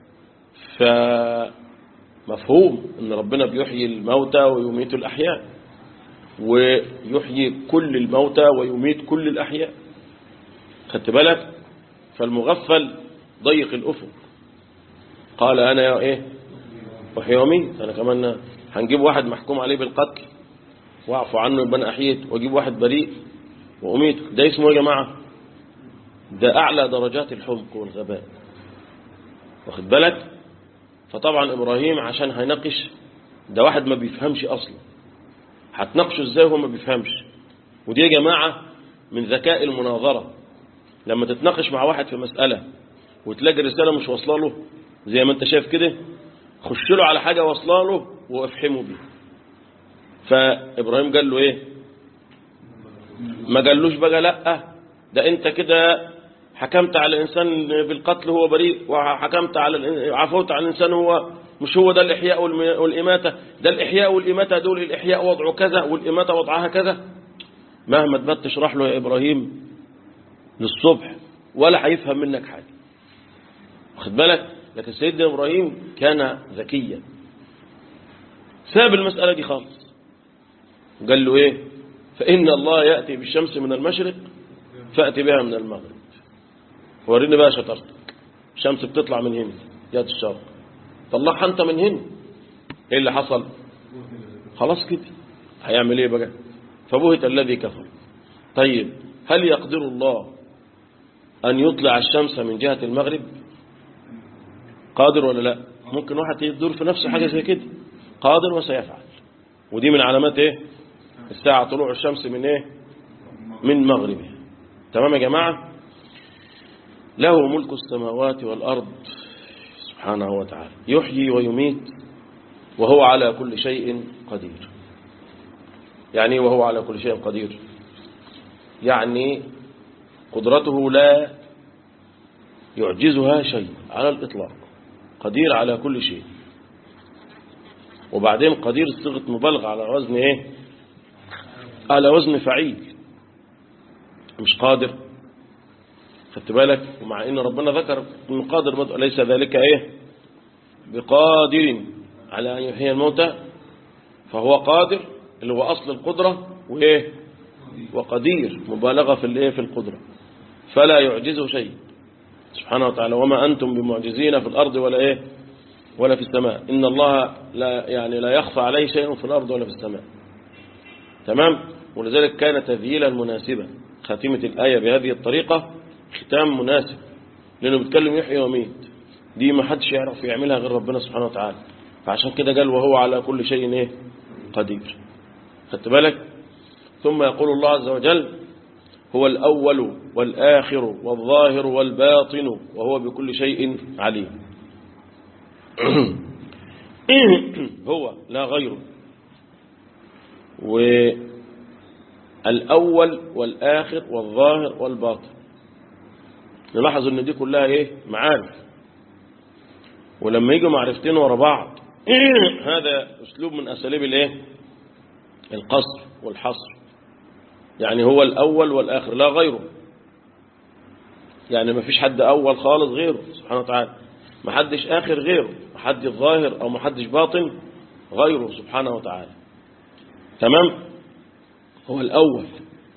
فمفهوم ان ربنا بيحيي الموتى ويميت الأحياء ويحيي كل الموتى ويميت كل الأحياء خدت بالك فالمغفل ضيق الأفق قال أنا يا إيه وحي وميت أنا كمان هنجيب واحد محكوم عليه بالقتل واعفو عنه يبقى أنا أحييت وأجيب واحد بريء وأميت ده اسمه يا جماعة ده أعلى درجات الحمق والغباء واخد بالك فطبعا إبراهيم عشان هيناقش ده واحد ما بيفهمش أصلا هتناقشه ازاي وهو ما بيفهمش ودي يا جماعة من ذكاء المناظرة لما تتناقش مع واحد في مسألة وتلاقي رسالة مش واصله له زي ما انت شايف كده خش له على حاجة واصله له وافحمه بيه فإبراهيم قال له ايه ما قالوش بقى لا ده انت كده حكمت على الإنسان بالقتل هو بريء وحكمت على عفوت على الإنسان هو مش هو ده الإحياء والإماتة ده الإحياء والإماتة دول الإحياء وضعه كذا والإماتة وضعها كذا مهما تبت تشرح له يا إبراهيم للصبح ولا هيفهم منك حاجة واخد بالك لكن سيدنا إبراهيم كان ذكيا ساب المسألة دي خالص قال له إيه فإن الله يأتي بالشمس من المشرق فأتي بها من المغرب وريني بقى شطارتك الشمس بتطلع من هنا جهة الشرق طلعها انت من هنا ايه اللي حصل خلاص كده هيعمل ايه بقى فبهت الذي كفر طيب هل يقدر الله ان يطلع الشمس من جهة المغرب قادر ولا لا ممكن واحد يدور في نفسه حاجة زي كده قادر وسيفعل ودي من علامات ايه الساعة طلوع الشمس من ايه من مغربها تمام يا جماعة له ملك السماوات والأرض سبحانه وتعالى يحيي ويميت وهو على كل شيء قدير يعني وهو على كل شيء قدير يعني قدرته لا يعجزها شيء على الإطلاق قدير على كل شيء وبعدين قدير صيغة مبالغة على وزن ايه على وزن فعيل مش قادر خدت بالك ومع ان ربنا ذكر انه قادر بدء ليس ذلك ايه بقادر على ان يحيي الموتى فهو قادر اللي هو اصل القدرة وايه وقدير مبالغة في الايه في القدرة فلا يعجزه شيء سبحانه وتعالى وما انتم بمعجزين في الارض ولا ايه ولا في السماء ان الله لا يعني لا يخفى عليه شيء في الارض ولا في السماء تمام ولذلك كان تذييلا مناسبا خاتمة الآية بهذه الطريقة ختام مناسب لأنه بيتكلم يحيي ويميت دي ما حدش يعرف يعملها غير ربنا سبحانه وتعالى فعشان كده قال وهو على كل شيء ايه القدير خدت بالك ثم يقول الله عز وجل هو الأول والآخر والظاهر والباطن وهو بكل شيء عليم هو لا غيره والأول والآخر والظاهر والباطن نلاحظ ان دي كلها ايه معارف ولما يجوا معرفتين ورا بعض هذا اسلوب من اساليب الايه القصر والحصر يعني هو الاول والاخر لا غيره يعني ما فيش حد اول خالص غيره سبحانه وتعالى ما حدش اخر غيره ما حدش ظاهر او ما حدش باطن غيره سبحانه وتعالى تمام هو الاول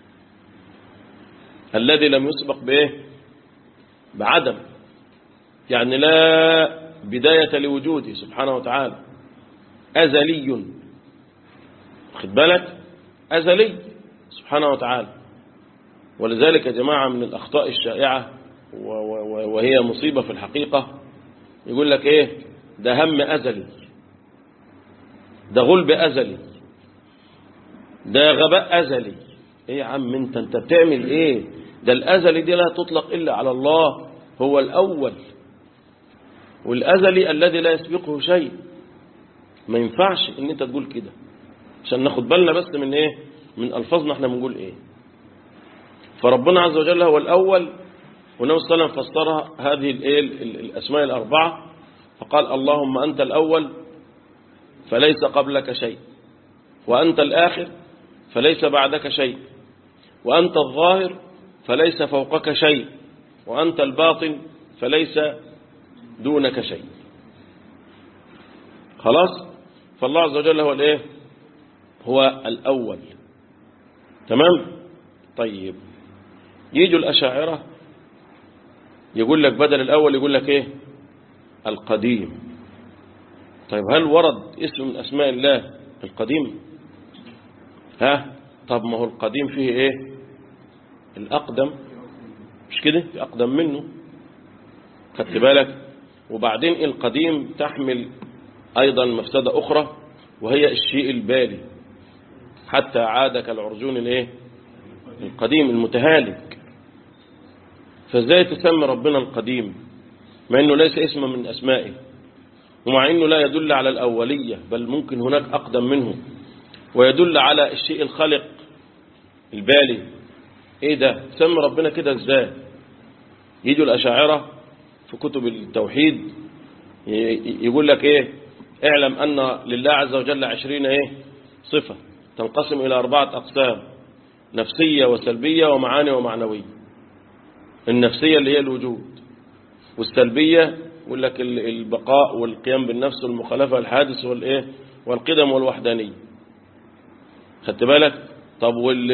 الذي لم يسبق بايه بعدم يعني لا بداية لوجوده سبحانه وتعالى أزلي خد بالك أزلي سبحانه وتعالى ولذلك يا جماعة من الأخطاء الشائعة وهي مصيبة في الحقيقة يقول لك إيه ده هم أزلي ده غلب أزلي ده غباء أزلي إيه يا عم أنت أنت بتعمل إيه ده الأزلي دي لا تطلق إلا على الله هو الأول والأزلي الذي لا يسبقه شيء ما ينفعش ان انت تقول كده عشان ناخد بالنا بس من ايه من الفاظنا احنا بنقول ايه فربنا عز وجل هو الاول والنبي صلى الله عليه وسلم فسرها هذه الايه الاسماء الاربعه فقال اللهم انت الاول فليس قبلك شيء وانت الاخر فليس بعدك شيء وانت الظاهر فليس فوقك شيء وانت الباطن فليس دونك شيء خلاص فالله عز وجل هو الايه هو الاول تمام طيب يجوا الاشاعره يقول لك بدل الاول يقول لك ايه القديم طيب هل ورد اسم من اسماء الله القديم ها طب ما هو القديم فيه ايه الاقدم مش كده في اقدم منه خدت بالك وبعدين القديم تحمل أيضا مفسدة أخرى وهي الشيء البالي حتى عاد كالعرجون الايه القديم المتهالك فازاي تسمي ربنا القديم مع انه ليس اسما من اسمائه ومع انه لا يدل على الاوليه بل ممكن هناك اقدم منه ويدل على الشيء الخلق البالي ايه ده تسمي ربنا كده ازاي يجوا الاشاعره في كتب التوحيد يقول لك ايه اعلم ان لله عز وجل عشرين ايه صفة تنقسم الى اربعة اقسام نفسية وسلبية ومعاني ومعنوية النفسية اللي هي الوجود والسلبية يقول لك البقاء والقيام بالنفس والمخالفة والحادث والايه والقدم والوحدانية خدت بالك طب وال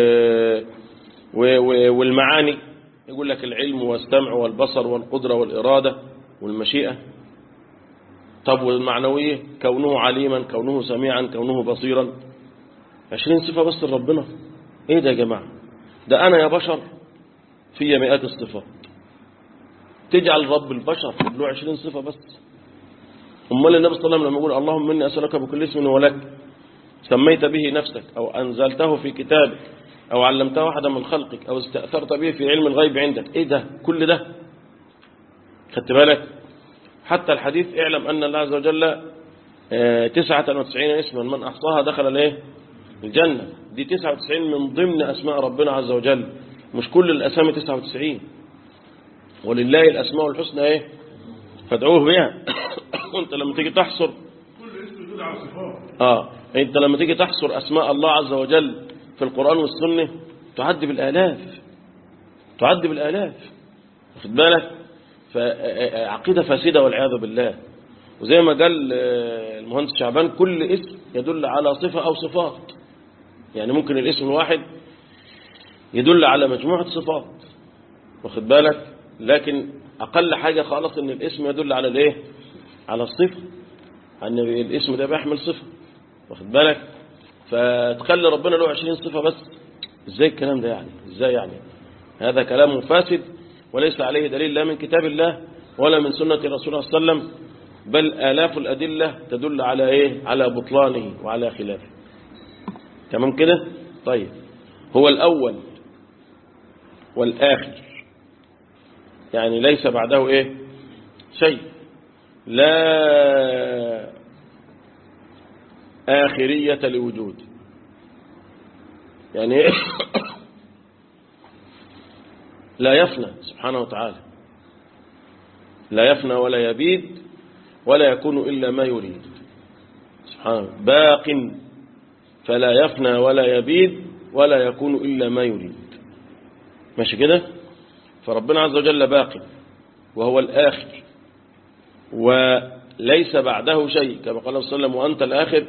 والمعاني يقول لك العلم والسمع والبصر والقدرة والإرادة والمشيئة طب والمعنوية كونه عليما كونه سميعا كونه بصيرا عشرين صفة بس لربنا ايه ده يا جماعة ده انا يا بشر في مئات الصفات تجعل رب البشر له عشرين صفة بس امال النبي صلى الله عليه وسلم لما يقول اللهم اني اسألك بكل اسم ولك سميت به نفسك او انزلته في كتابك او علمته واحدا من خلقك او استأثرت به في علم الغيب عندك ايه ده كل ده خدت بالك حتى الحديث اعلم أن الله عز وجل تسعة وتسعين اسما من أحصاها دخل الايه الجنة دي تسعة وتسعين من ضمن أسماء ربنا عز وجل مش كل الأسامي تسعة وتسعين ولله الأسماء الحسنى ايه فادعوه بها وانت لما تيجي تحصر اه انت لما تيجي تحصر أسماء الله عز وجل في القرآن والسنة تعد بالآلاف تعد بالآلاف واخد بالك فعقيدة فاسدة والعياذ بالله وزي ما قال المهندس شعبان كل اسم يدل على صفة أو صفات يعني ممكن الاسم الواحد يدل على مجموعة صفات واخد بالك لكن أقل حاجة خالص إن الاسم يدل على الايه على الصفة أن الاسم ده بيحمل صفة واخد بالك فتخلي ربنا له 20 صفة بس ازاي الكلام ده يعني ازاي يعني هذا كلام فاسد وليس عليه دليل لا من كتاب الله ولا من سنة رسول الله صلى الله عليه وسلم بل آلاف الأدلة تدل على إيه على بطلانه وعلى خلافه تمام كده طيب هو الأول والآخر يعني ليس بعده إيه شيء لا آخرية لوجود يعني إيه؟ لا يفنى سبحانه وتعالى لا يفنى ولا يبيد ولا يكون إلا ما يريد سبحانه باق فلا يفنى ولا يبيد ولا يكون إلا ما يريد ماشي كده فربنا عز وجل باق وهو الآخر وليس بعده شيء كما قال صلى الله عليه وسلم وأنت الآخر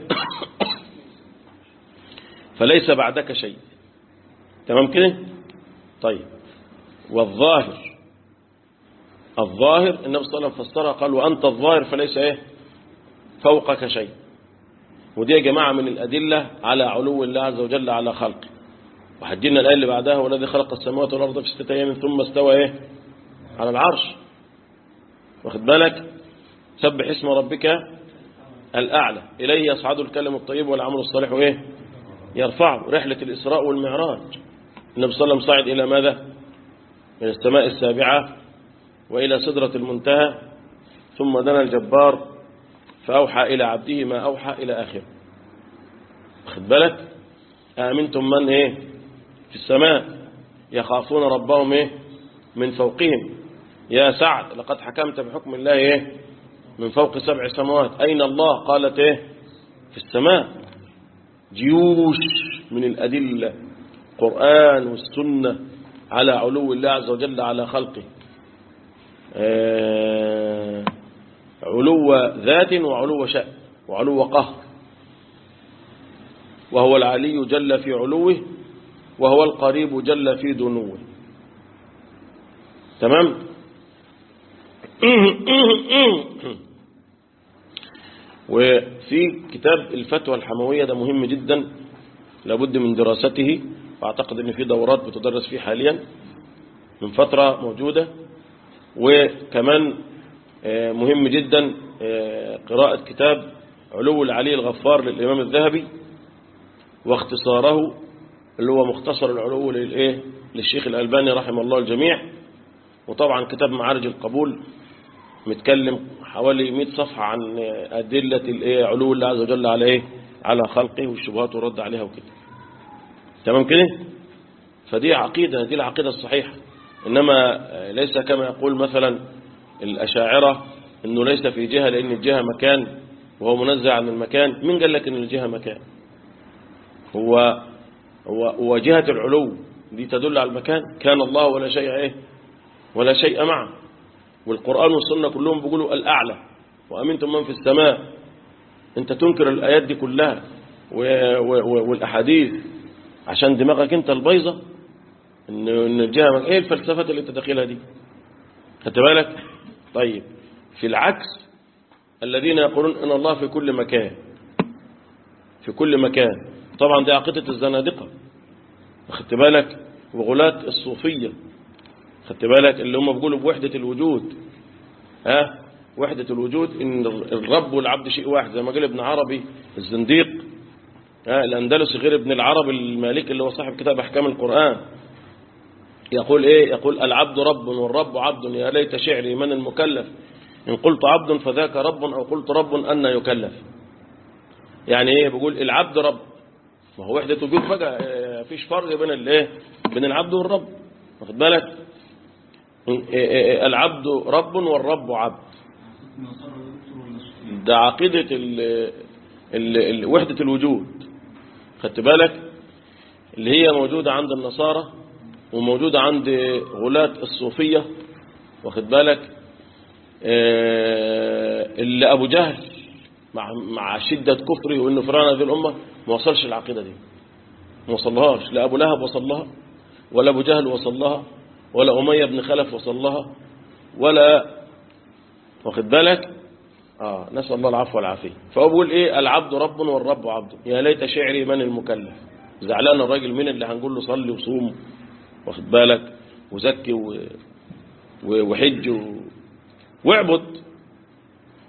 فليس بعدك شيء تمام كده طيب والظاهر الظاهر النبي صلى الله عليه وسلم فسرها قال وأنت الظاهر فليس إيه فوقك شيء ودي يا جماعة من الأدلة على علو الله عز وجل على خلقه وحدينا الآية اللي بعدها هو الذي خلق السماوات والأرض في ستة أيام ثم استوى إيه على العرش واخد بالك سبح اسم ربك الأعلى إليه يصعد الكلم الطيب والعمل الصالح إيه يرفعه رحلة الإسراء والمعراج النبي صلى الله عليه وسلم صعد إلى ماذا إلى السماء السابعة وإلى سدرة المنتهى ثم دنا الجبار فأوحى إلى عبده ما أوحى إلى آخره خد بالك آمنتم من إيه في السماء يخافون ربهم إيه من فوقهم يا سعد لقد حكمت بحكم الله إيه من فوق سبع سماوات أين الله قالت إيه في السماء جيوش من الأدلة القرآن والسنة على علو الله عز وجل على خلقه آه علو ذات وعلو شأن وعلو قهر وهو العلي جل في علوه وهو القريب جل في دنوه تمام وفي كتاب الفتوى الحموية ده مهم جدا لابد من دراسته واعتقد ان في دورات بتدرس فيه حاليا من فترة موجودة وكمان مهم جدا قراءة كتاب علو العلي الغفار للإمام الذهبي واختصاره اللي هو مختصر العلو للإيه للشيخ الألباني رحمه الله الجميع وطبعا كتاب معارج القبول متكلم حوالي 100 صفحة عن أدلة الإيه علو الله عز وجل على إيه على خلقه والشبهات والرد عليها وكده تمام كده فدي عقيدة دي العقيدة الصحيحة إنما ليس كما يقول مثلا الأشاعرة إنه ليس في جهة لأن الجهة مكان وهو منزع عن المكان من قال لك إن الجهة مكان هو هو هو جهة العلو دي تدل على المكان كان الله ولا شيء إيه ولا شيء معه والقرآن والسنة كلهم بيقولوا الأعلى وأمنتم من في السماء أنت تنكر الآيات دي كلها والأحاديث عشان دماغك أنت البيضة إن إن الجهة إيه الفلسفة اللي أنت داخلها دي خدت بالك طيب في العكس الذين يقولون ان الله في كل مكان في كل مكان طبعا دي عقيدة الزنادقة خدت بالك وغلاة الصوفية خدت بالك اللي هم بيقولوا بوحدة الوجود ها وحدة الوجود ان الرب والعبد شيء واحد زي ما قال ابن عربي الزنديق ها الاندلسي غير ابن العربي المالكي اللي هو صاحب كتاب احكام القرآن يقول ايه يقول العبد رب والرب عبد يا ليت شعري من المكلف إن قلت عبد فذاك رب أو قلت رب أن يكلف يعني ايه بيقول العبد رب ما هو وحدة وجود بقى مفيش فرق بين الايه بين العبد والرب واخد بالك العبد رب والرب عبد ده عقيدة ال ال ال وحدة الوجود خدت بالك اللي هي موجودة عند النصارى وموجودة عند غلاة الصوفية واخد بالك اللي أبو جهل مع مع شدة كفره وإنه فرعون هذه الأمة ما وصلش العقيدة دي ما وصلهاش لا أبو لهب وصل لها ولا أبو جهل وصل لها ولا أمية بن خلف وصل لها ولا واخد بالك آه نسأل الله العفو والعافية فهو بيقول إيه العبد رب والرب عبد يا ليت شعري من المكلف زعلان الراجل مين اللي هنقول له صلي وصوم واخد بالك وزكي و... وحج و... واعبد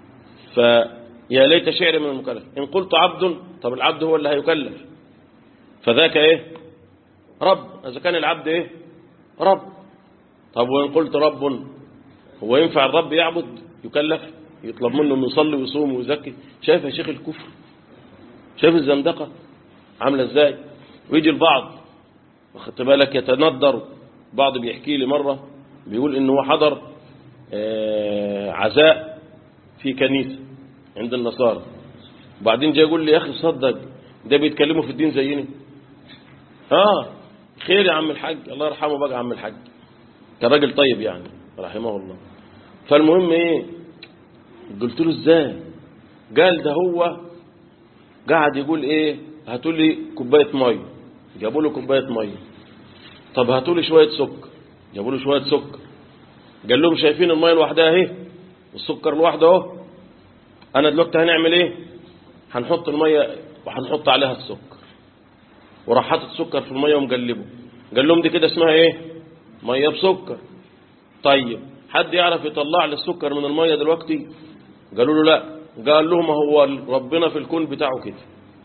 فيا ليت شعري من المكلف إن قلت عبد طب العبد هو اللي هيكلف فذاك ايه رب اذا كان العبد ايه رب طب وان قلت رب هو ينفع الرب يعبد يكلف يطلب منه انه يصلي ويصوم ويزكي شايف يا شيخ الكفر شايف الزندقه عامله ازاي ويجي البعض واخدت بالك يتندر بعض بيحكي لي مره بيقول ان هو حضر آه، عزاء في كنيسه عند النصارى وبعدين جاي يقول لي يا اخي صدق ده بيتكلموا في الدين زينا اه خير يا عم الحاج الله يرحمه بقى عم الحاج كان راجل طيب يعني رحمه الله فالمهم ايه قلت له ازاي قال ده هو قاعد يقول ايه هاتوا لي كوبايه ميه جابوا له كوبايه ميه طب هاتوا لي شويه سكر جابوا له شويه سكر قال لهم شايفين الميه لوحدها اهي والسكر لوحده اهو انا دلوقتي هنعمل ايه هنحط الميه وهنحط عليها السكر وراح حاطط سكر في الميه ومقلبه قال لهم دي كده اسمها ايه ميه بسكر طيب حد يعرف يطلع لي السكر من الميه دلوقتي قالوا له لا قال لهم هو ربنا في الكون بتاعه كده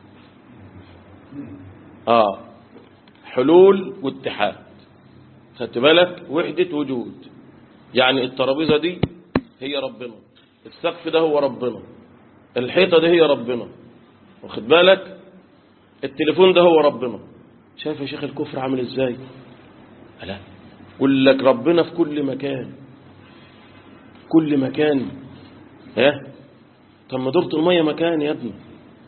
اه حلول واتحاد خدت بالك وحدة وجود يعني الترابيزه دي هي ربنا السقف ده هو ربنا الحيطة دي هي ربنا واخد بالك التليفون ده هو ربنا شايف يا شيخ الكفر عامل ازاي لا يقول لك ربنا في كل مكان كل مكان ها طب ما دورة المية مكان يا ابني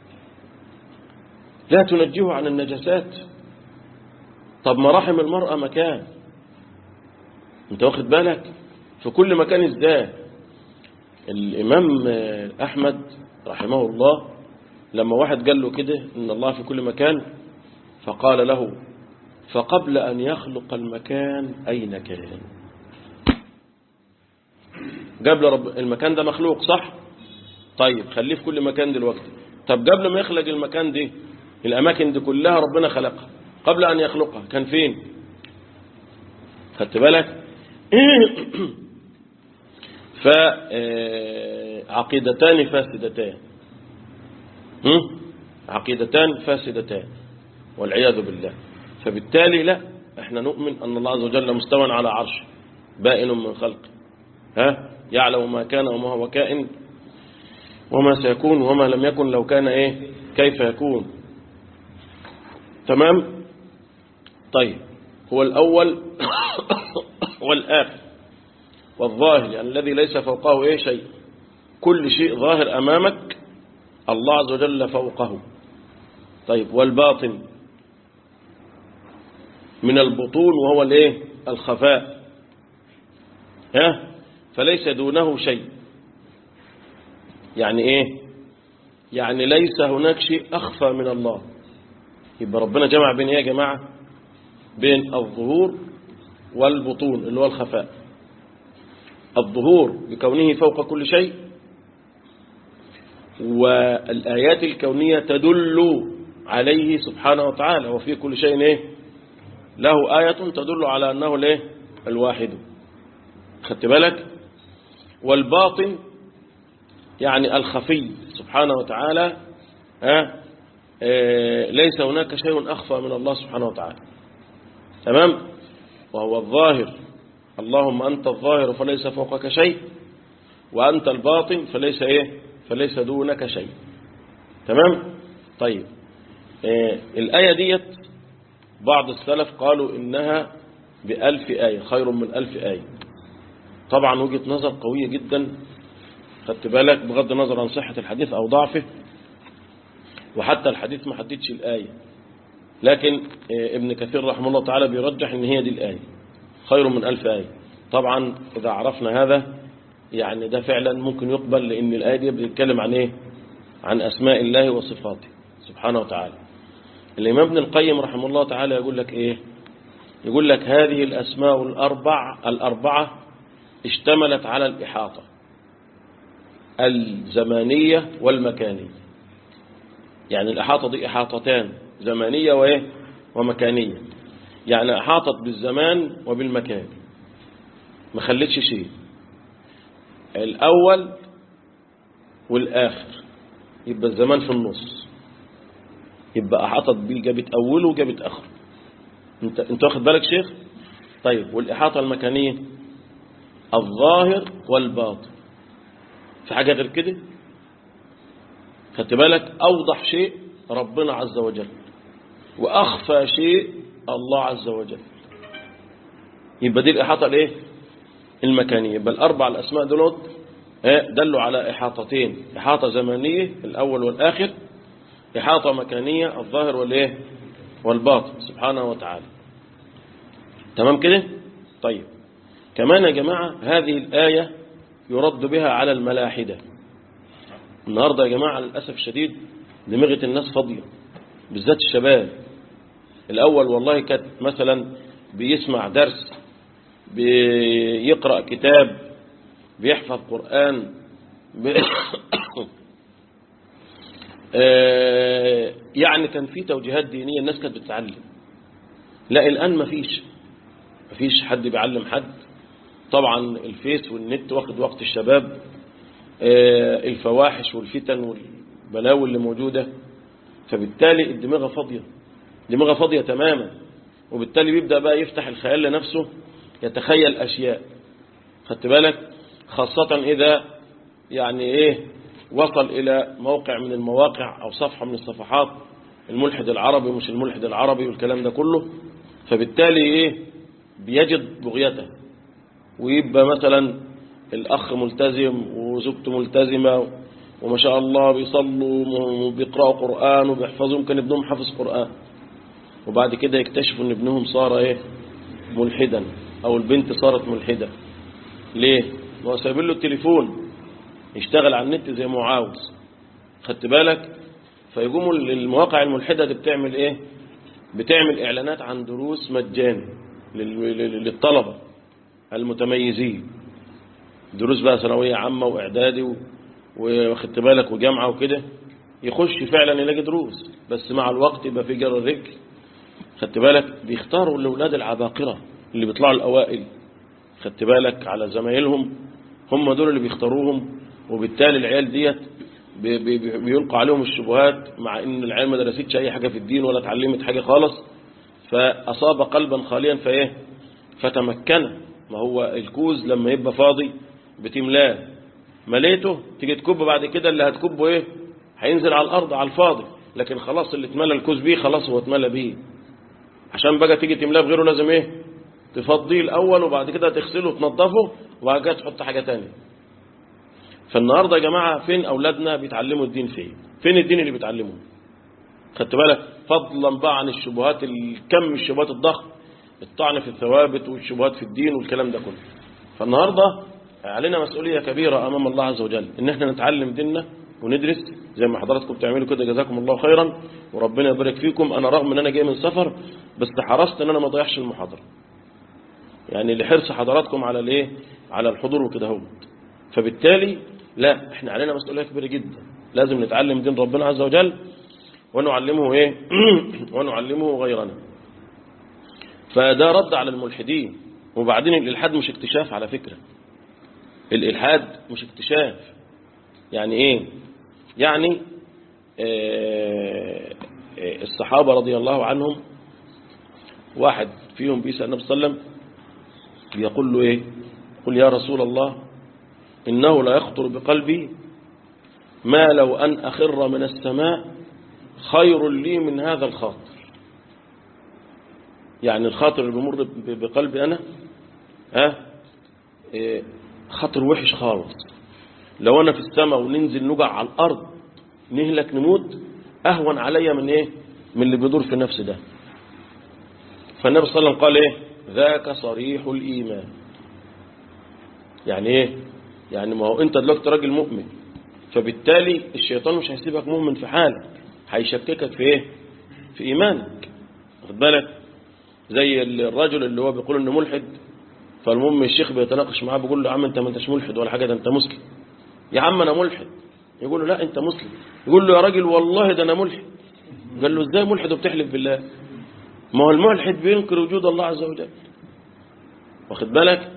لا تنجيه عن النجاسات طب مراحم المرأة مكان انت واخد بالك في كل مكان ازاي الامام احمد رحمه الله لما واحد قال له كده ان الله في كل مكان فقال له فقبل ان يخلق المكان اين كان قبل رب المكان ده مخلوق صح طيب خليه في كل مكان دلوقتي طب قبل ما يخلق المكان دي الاماكن دي كلها ربنا خلقها قبل ان يخلقها كان فين خدت بالك فعقيدتان فاسدتان هم؟ عقيدتان فاسدتان والعياذ بالله فبالتالي لا احنا نؤمن ان الله عز وجل مستوى على عرشه بائن من خلقه ها يعلم ما كان وما هو كائن وما سيكون وما لم يكن لو كان ايه كيف يكون تمام طيب هو الاول والاخر والظاهر يعني الذي ليس فوقه ايه شيء كل شيء ظاهر امامك الله عز وجل فوقه طيب والباطن من البطون وهو الايه الخفاء ها فليس دونه شيء يعني ايه يعني ليس هناك شيء اخفى من الله يبقى ربنا جمع بين ايه يا جماعه بين الظهور والبطون اللي هو الخفاء الظهور بكونه فوق كل شيء والآيات الكونية تدل عليه سبحانه وتعالى وفي كل شيء إيه؟ له آية تدل على أنه الايه الواحد خدت بالك والباطن يعني الخفي سبحانه وتعالى ها آه ليس هناك شيء أخفى من الله سبحانه وتعالى تمام وهو الظاهر اللهم أنت الظاهر فليس فوقك شيء وأنت الباطن فليس إيه فليس دونك شيء تمام طيب آه الآية ديت بعض السلف قالوا إنها بألف آية خير من ألف آية طبعا وجهة نظر قوية جدا خدت بالك بغض النظر عن صحة الحديث أو ضعفه وحتى الحديث ما حددش الآية لكن آه ابن كثير رحمه الله تعالى بيرجح ان هي دي الآية خير من ألف آية طبعا إذا عرفنا هذا يعني ده فعلا ممكن يقبل لأن الآية دي بتتكلم عن إيه عن أسماء الله وصفاته سبحانه وتعالى الإمام ابن القيم رحمه الله تعالى يقول لك إيه يقول لك هذه الأسماء الأربع الأربعة اشتملت على الإحاطة الزمانية والمكانية يعني الإحاطة دي إحاطتان زمانية وإيه ومكانية يعني أحاطت بالزمان وبالمكان ما خلتش شيء الأول والآخر يبقى الزمان في النص يبقى أحاطت بيه جابت أوله وجابت آخره انت انت واخد بالك شيخ طيب والإحاطة المكانية الظاهر والباطن في حاجة غير كده خدت بالك أوضح شيء ربنا عز وجل وأخفى شيء الله عز وجل يبقى دي الإحاطة الإيه المكانية يبقى الأربع الأسماء دولت دلوا على إحاطتين إحاطة زمنية الأول والآخر إحاطة مكانية الظاهر والإيه والباطن سبحانه وتعالى تمام كده طيب كمان يا جماعة هذه الآية يرد بها على الملاحدة النهاردة يا جماعة للأسف الشديد دماغة الناس فاضية بالذات الشباب الأول والله كانت مثلا بيسمع درس بيقرأ كتاب بيحفظ قرآن بي... يعني كان في توجيهات دينية الناس كانت بتتعلم لا الآن ما فيش ما فيش حد بيعلم حد طبعا الفيس والنت واخد وقت الشباب الفواحش والفتن والبلاوي اللي موجودة فبالتالي الدماغ فاضية دماغه فاضية تماما وبالتالي بيبدأ بقى يفتح الخيال لنفسه يتخيل أشياء خدت بالك خاصة إذا يعني إيه وصل إلى موقع من المواقع أو صفحة من الصفحات الملحد العربي ومش الملحد العربي والكلام ده كله فبالتالي إيه بيجد بغيته ويبقى مثلا الأخ ملتزم وزوجته ملتزمة وما شاء الله بيصلوا وبيقرأوا قرآن وبيحفظوا يمكن ابنهم حافظ قرآن وبعد كده يكتشفوا ان ابنهم صار ايه ملحدا او البنت صارت ملحدة ليه ما هو سايبين له التليفون يشتغل على النت زي ما هو عاوز خدت بالك فيقوموا المواقع الملحدة دي بتعمل ايه بتعمل اعلانات عن دروس مجاني للطلبة المتميزين دروس بقى ثانوية عامة واعدادي واخدت بالك وجامعة وكده يخش فعلا يلاقي دروس بس مع الوقت يبقى في جر الرجل خدت بالك بيختاروا الاولاد العباقرة اللي بيطلعوا الاوائل خدت بالك على زمايلهم هم دول اللي بيختاروهم وبالتالي العيال ديت بيلقى عليهم الشبهات مع ان العيال ما درستش اي حاجة في الدين ولا اتعلمت حاجة خالص فاصاب قلبا خاليا فايه فتمكن ما هو الكوز لما يبقى فاضي بتملاه مليته تيجي تكبه بعد كده اللي هتكبه ايه هينزل على الارض على الفاضي لكن خلاص اللي اتملى الكوز بيه خلاص هو اتملى بيه عشان بقى تيجي تملاه بغيره لازم ايه تفضيه الاول وبعد كده تغسله وتنضفه وبعد كده تحط حاجة تانية فالنهاردة يا جماعة فين اولادنا بيتعلموا الدين فين فين الدين اللي بيتعلموه خدت بالك فضلا بقى عن الشبهات الكم الشبهات الضخم الطعن في الثوابت والشبهات في الدين والكلام ده كله فالنهاردة علينا مسؤولية كبيرة أمام الله عز وجل إن احنا نتعلم ديننا وندرس زي ما حضراتكم بتعملوا كده جزاكم الله خيرا وربنا يبارك فيكم أنا رغم إن أنا جاي من سفر بس حرصت إن أنا ما أضيعش المحاضرة يعني لحرص حضراتكم على الايه على الحضور وكده هو فبالتالي لا احنا علينا مسؤولية كبيرة جدا لازم نتعلم دين ربنا عز وجل ونعلمه ايه ونعلمه غيرنا فده رد على الملحدين وبعدين الإلحاد مش اكتشاف على فكرة الإلحاد مش اكتشاف يعني ايه يعني آه الصحابة رضي الله عنهم واحد فيهم بيسأل النبي صلى الله عليه وسلم بيقول له ايه قل يا رسول الله إنه لا يخطر بقلبي ما لو أن أخر من السماء خير لي من هذا الخاطر يعني الخاطر اللي بمر بقلبي أنا ها إيه خاطر وحش خالص لو أنا في السماء وننزل نقع على الأرض نهلك نموت أهون عليا من إيه من اللي بيدور في نفسي ده فالنبي صلى الله عليه وسلم قال إيه ذاك صريح الإيمان يعني إيه يعني ما هو أنت دلوقتي راجل مؤمن فبالتالي الشيطان مش هيسيبك مؤمن في حالك هيشككك في إيه في إيمانك واخد بالك زي الرجل اللي هو بيقول انه ملحد فالمهم الشيخ بيتناقش معاه بيقول له يا عم انت ما انتش ملحد ولا حاجه ده انت مسلم يا عم انا ملحد يقول له لا انت مسلم يقول له يا راجل والله ده انا ملحد قال له ازاي ملحد وبتحلف بالله ما هو الملحد بينكر وجود الله عز وجل واخد بالك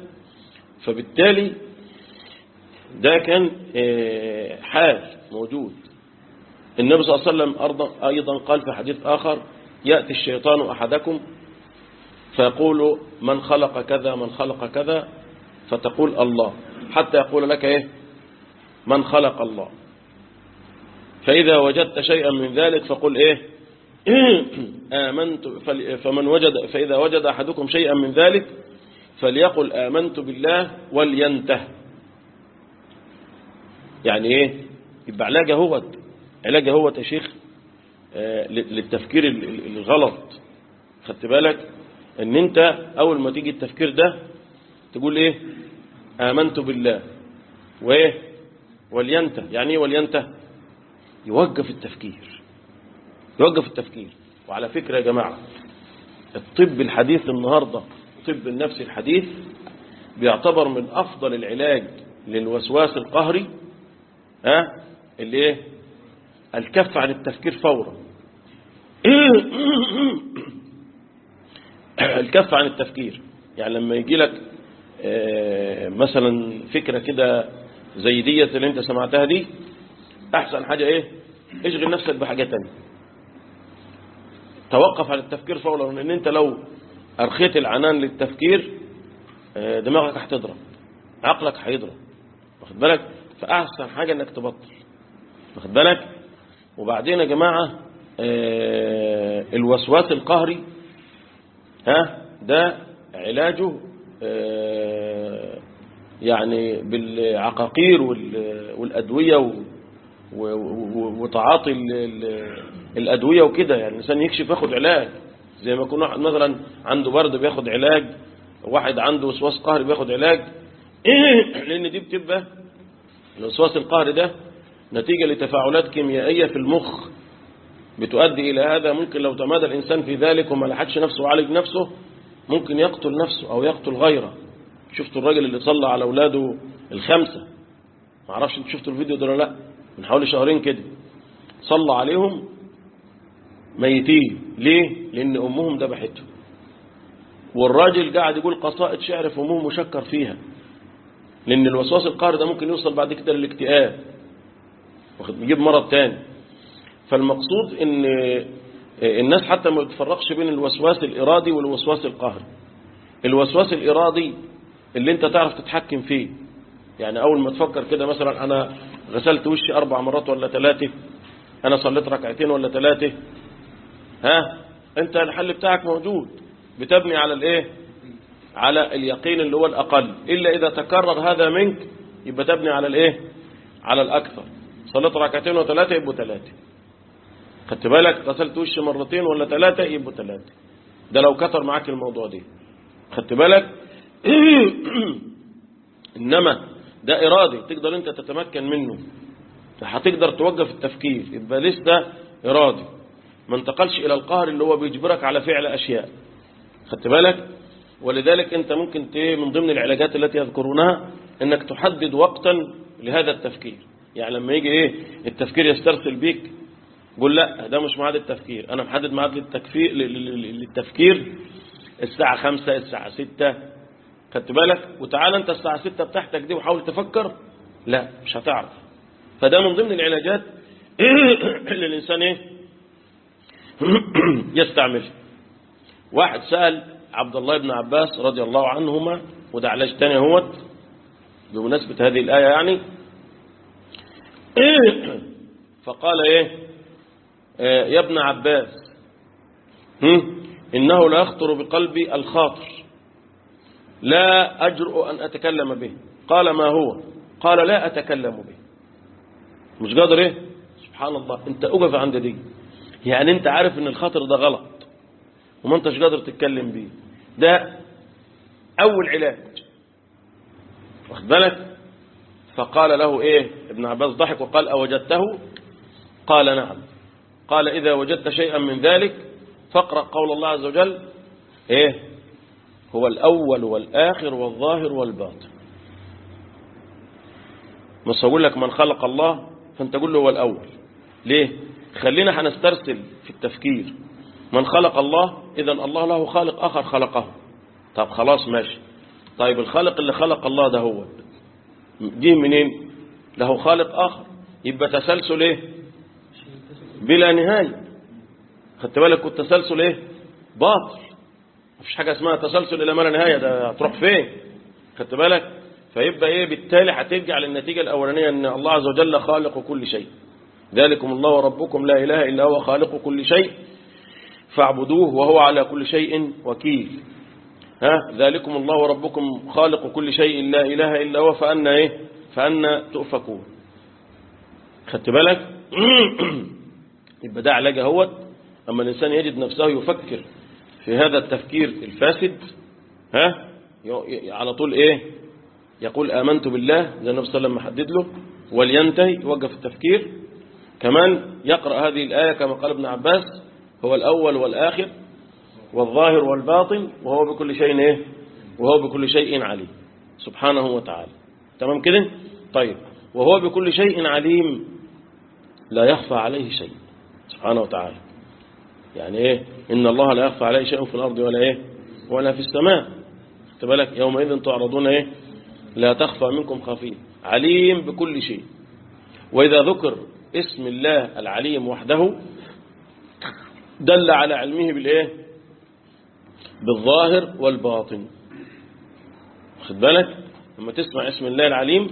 فبالتالي ده كان حال موجود النبي صلى الله عليه وسلم أرض- أيضا قال في حديث آخر يأتي الشيطان أحدكم فيقول من خلق كذا من خلق كذا فتقول الله حتى يقول لك إيه من خلق الله فإذا وجدت شيئا من ذلك فقل إيه آمنت فل- فمن وجد فإذا وجد أحدكم شيئا من ذلك فليقل آمنت بالله ولينته يعني إيه يبقى علاج اهوت علاج اهوت يا شيخ آه، ل- للتفكير ال- ال- الغلط خدت بالك ان انت اول ما تيجي التفكير ده تقول ايه آمنت بالله وايه ولينته يعني ايه ولينته يوقف التفكير يوقف التفكير وعلى فكرة يا جماعة الطب الحديث النهاردة الطب النفسي الحديث بيعتبر من أفضل العلاج للوسواس القهري ها اللي ايه الكف عن التفكير فورا الكف عن التفكير يعني لما يجي لك آه، مثلا فكرة كده زي ديت اللي انت سمعتها دي احسن حاجة ايه اشغل نفسك بحاجة تانية توقف عن التفكير فورا لان انت لو ارخيت العنان للتفكير آه، دماغك هتضرب عقلك هيضرب واخد بالك فاحسن حاجة انك تبطل واخد بالك وبعدين يا جماعة آه، الوسواس القهري ها ده علاجه آه، يعني بالعقاقير وال- والأدوية و- و- و- وتعاطي ال- ال- الأدوية وكده يعني الإنسان يكشف ياخد علاج زي ما يكون واحد مثلا عنده برد بياخد علاج واحد عنده وسواس قهري بياخد علاج لأن دي بتبقى الوسواس القهري ده نتيجة لتفاعلات كيميائية في المخ بتؤدي إلى هذا ممكن لو تمادى الإنسان في ذلك وما لحقش نفسه وعالج نفسه ممكن يقتل نفسه أو يقتل غيره شفتوا الراجل اللي صلى على أولاده الخمسة ما اعرفش انتوا شفتوا الفيديو ده ولا لا من حوالي شهرين كده صلى عليهم ميتين ليه لأن أمهم ذبحتهم والراجل قاعد يقول قصائد شعر في أمهم مشكر فيها لأن الوسواس القهري ده ممكن يوصل بعد كده للاكتئاب واخد يجيب مرض تاني فالمقصود ان الناس حتى ما بتفرقش بين الوسواس الإرادي والوسواس القهري الوسواس الإرادي اللي انت تعرف تتحكم فيه يعني أول ما تفكر كده مثلا أنا غسلت وشي أربع مرات ولا ثلاثة أنا صليت ركعتين ولا ثلاثة ها انت الحل بتاعك موجود بتبني على الايه على اليقين اللي هو الأقل إلا إذا تكرر هذا منك يبقى تبني على الايه على الأكثر صليت ركعتين وثلاثة يبقوا ثلاثة خدت بالك غسلت وشي مرتين ولا ثلاثة يبقوا ثلاثة ده لو كتر معاك الموضوع دي خدت بالك إنما ده إرادي تقدر أنت تتمكن منه هتقدر توقف التفكير يبقى لسه ده إرادي ما انتقلش إلى القهر اللي هو بيجبرك على فعل أشياء خدت بالك ولذلك أنت ممكن ت- من ضمن العلاجات التي يذكرونها أنك تحدد وقتا لهذا التفكير يعني لما يجي إيه التفكير يسترسل بيك قول لا ده مش ميعاد التفكير أنا محدد ميعاد للتكفير للتفكير الساعة خمسة الساعة ستة خدت بالك وتعال أنت الساعة ستة بتاعتك دي وحاول تفكر لا مش هتعرف فده من ضمن العلاجات اللي الإنسان إيه يستعملها واحد سأل عبد الله بن عباس رضي الله عنهما وده علاج تاني اهوت بمناسبة هذه الآية يعني فقال ايه آه، يا ابن عباس هم؟ إنه لا يخطر بقلبي الخاطر لا أجرؤ أن أتكلم به قال ما هو قال لا أتكلم به مش قادر ايه سبحان الله انت أقف عند دي يعني انت عارف ان الخاطر ده غلط وما انتش قادر تتكلم بيه ده أول علاج واخد بالك فقال له ايه ابن عباس ضحك وقال أوجدته قال نعم قال إذا وجدت شيئا من ذلك فاقرأ قول الله عز وجل ايه هو الأول والآخر والظاهر والباطن مش هقول لك من خلق الله فانت قول له هو الأول ليه خلينا هنسترسل في التفكير من خلق الله إذا الله له خالق آخر خلقه طب خلاص ماشي طيب الخالق اللي خلق الله ده هو جه منين له خالق آخر يبقى تسلسل ايه بلا نهاية خدت بالك والتسلسل ايه باطل مفيش حاجة اسمها تسلسل إلى ما لا نهاية ده هتروح فين خدت بالك فيبقى ايه بالتالي هترجع للنتيجة الأولانية أن الله عز وجل خالق كل شيء ذلكم الله ربكم لا إله إلا هو خالق كل شيء فاعبدوه وهو على كل شيء وكيل ها ذلكم الله ربكم خالق كل شيء لا إله إلا هو فأنا إيه فأنا تؤفكون خدت بالك يبقى ده علاج اهوت أما الإنسان يجد نفسه يفكر في هذا التفكير الفاسد ها ي- على طول إيه يقول آمنت بالله زي النبي صلى الله عليه وسلم محدد له ولينتهي يوقف التفكير كمان يقرأ هذه الآية كما قال ابن عباس هو الأول والآخر والظاهر والباطن وهو بكل شيء إيه وهو بكل شيء عليم سبحانه وتعالى تمام كده طيب وهو بكل شيء عليم لا يخفى عليه شيء سبحانه وتعالى يعني ايه ان الله لا يخفى عليه شيء في الارض ولا ايه ولا في السماء خدت بالك يومئذ تعرضون ايه لا تخفى منكم خافيه عليم بكل شيء واذا ذكر اسم الله العليم وحده دل على علمه بالايه بالظاهر والباطن خد بالك لما تسمع اسم الله العليم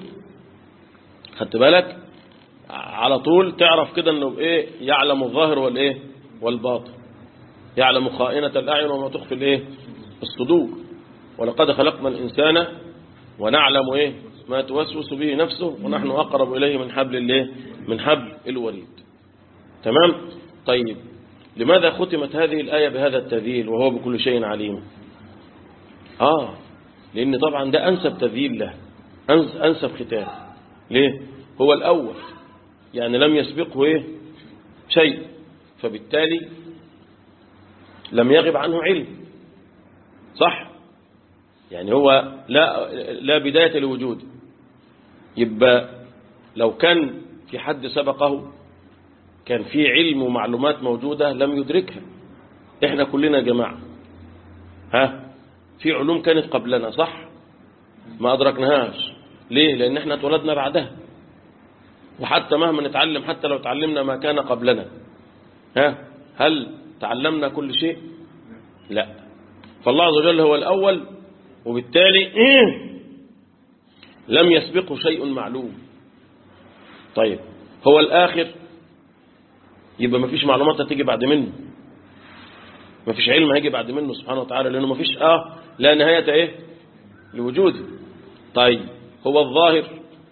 خدت بالك على طول تعرف كده انه ايه يعلم الظاهر والايه والباطن يعلم خائنة الأعين وما تخفي الايه الصدور ولقد خلقنا الإنسان ونعلم ايه ما توسوس به نفسه ونحن أقرب إليه من حبل الايه من حبل الوريد تمام طيب لماذا ختمت هذه الآية بهذا التذييل وهو بكل شيء عليم آه لأن طبعا ده أنسب تذييل له أنس- أنسب ختام ليه هو الأول يعني لم يسبقه إيه شيء فبالتالي لم يغب عنه علم صح يعني هو لا لا بداية لوجوده يبقى لو كان في حد سبقه كان في علم ومعلومات موجودة لم يدركها احنا كلنا يا جماعة ها في علوم كانت قبلنا صح ما أدركناهاش ليه لأن احنا اتولدنا بعدها وحتى مهما نتعلم حتى لو تعلمنا ما كان قبلنا ها هل تعلمنا كل شيء لا فالله عز وجل هو الأول وبالتالي لم يسبقه شيء معلوم طيب هو الآخر يبقى ما فيش معلومات هتيجي بعد منه ما فيش علم هيجي بعد منه سبحانه وتعالى لأنه ما فيش آه لا نهاية إيه لوجوده طيب هو الظاهر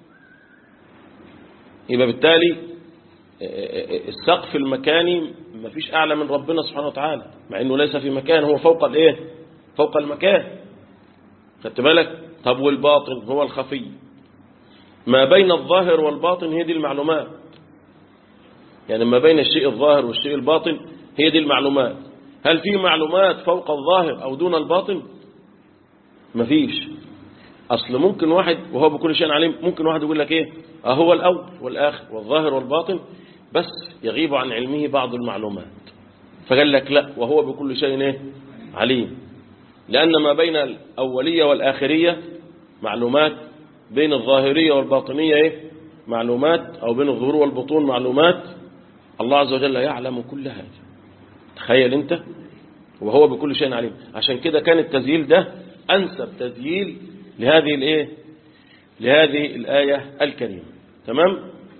يبقى بالتالي السقف المكاني ما فيش أعلى من ربنا سبحانه وتعالى مع أنه ليس في مكان هو فوق الإيه فوق المكان خدت بالك طب والباطن هو الخفي ما بين الظاهر والباطن هي دي المعلومات يعني ما بين الشيء الظاهر والشيء الباطن هي دي المعلومات هل في معلومات فوق الظاهر أو دون الباطن مفيش أصل ممكن واحد وهو بكل شيء عليم ممكن واحد يقول لك إيه أهو الأول والآخر والظاهر والباطن بس يغيب عن علمه بعض المعلومات فقال لك لا وهو بكل شيء إيه عليم لأن ما بين الأولية والآخرية معلومات بين الظاهرية والباطنية إيه معلومات أو بين الظهور والبطون معلومات الله عز وجل يعلم كل هذا تخيل أنت وهو بكل شيء عليم عشان كده كان التزييل ده أنسب تزييل لهذه الإيه لهذه الآية الكريمة تمام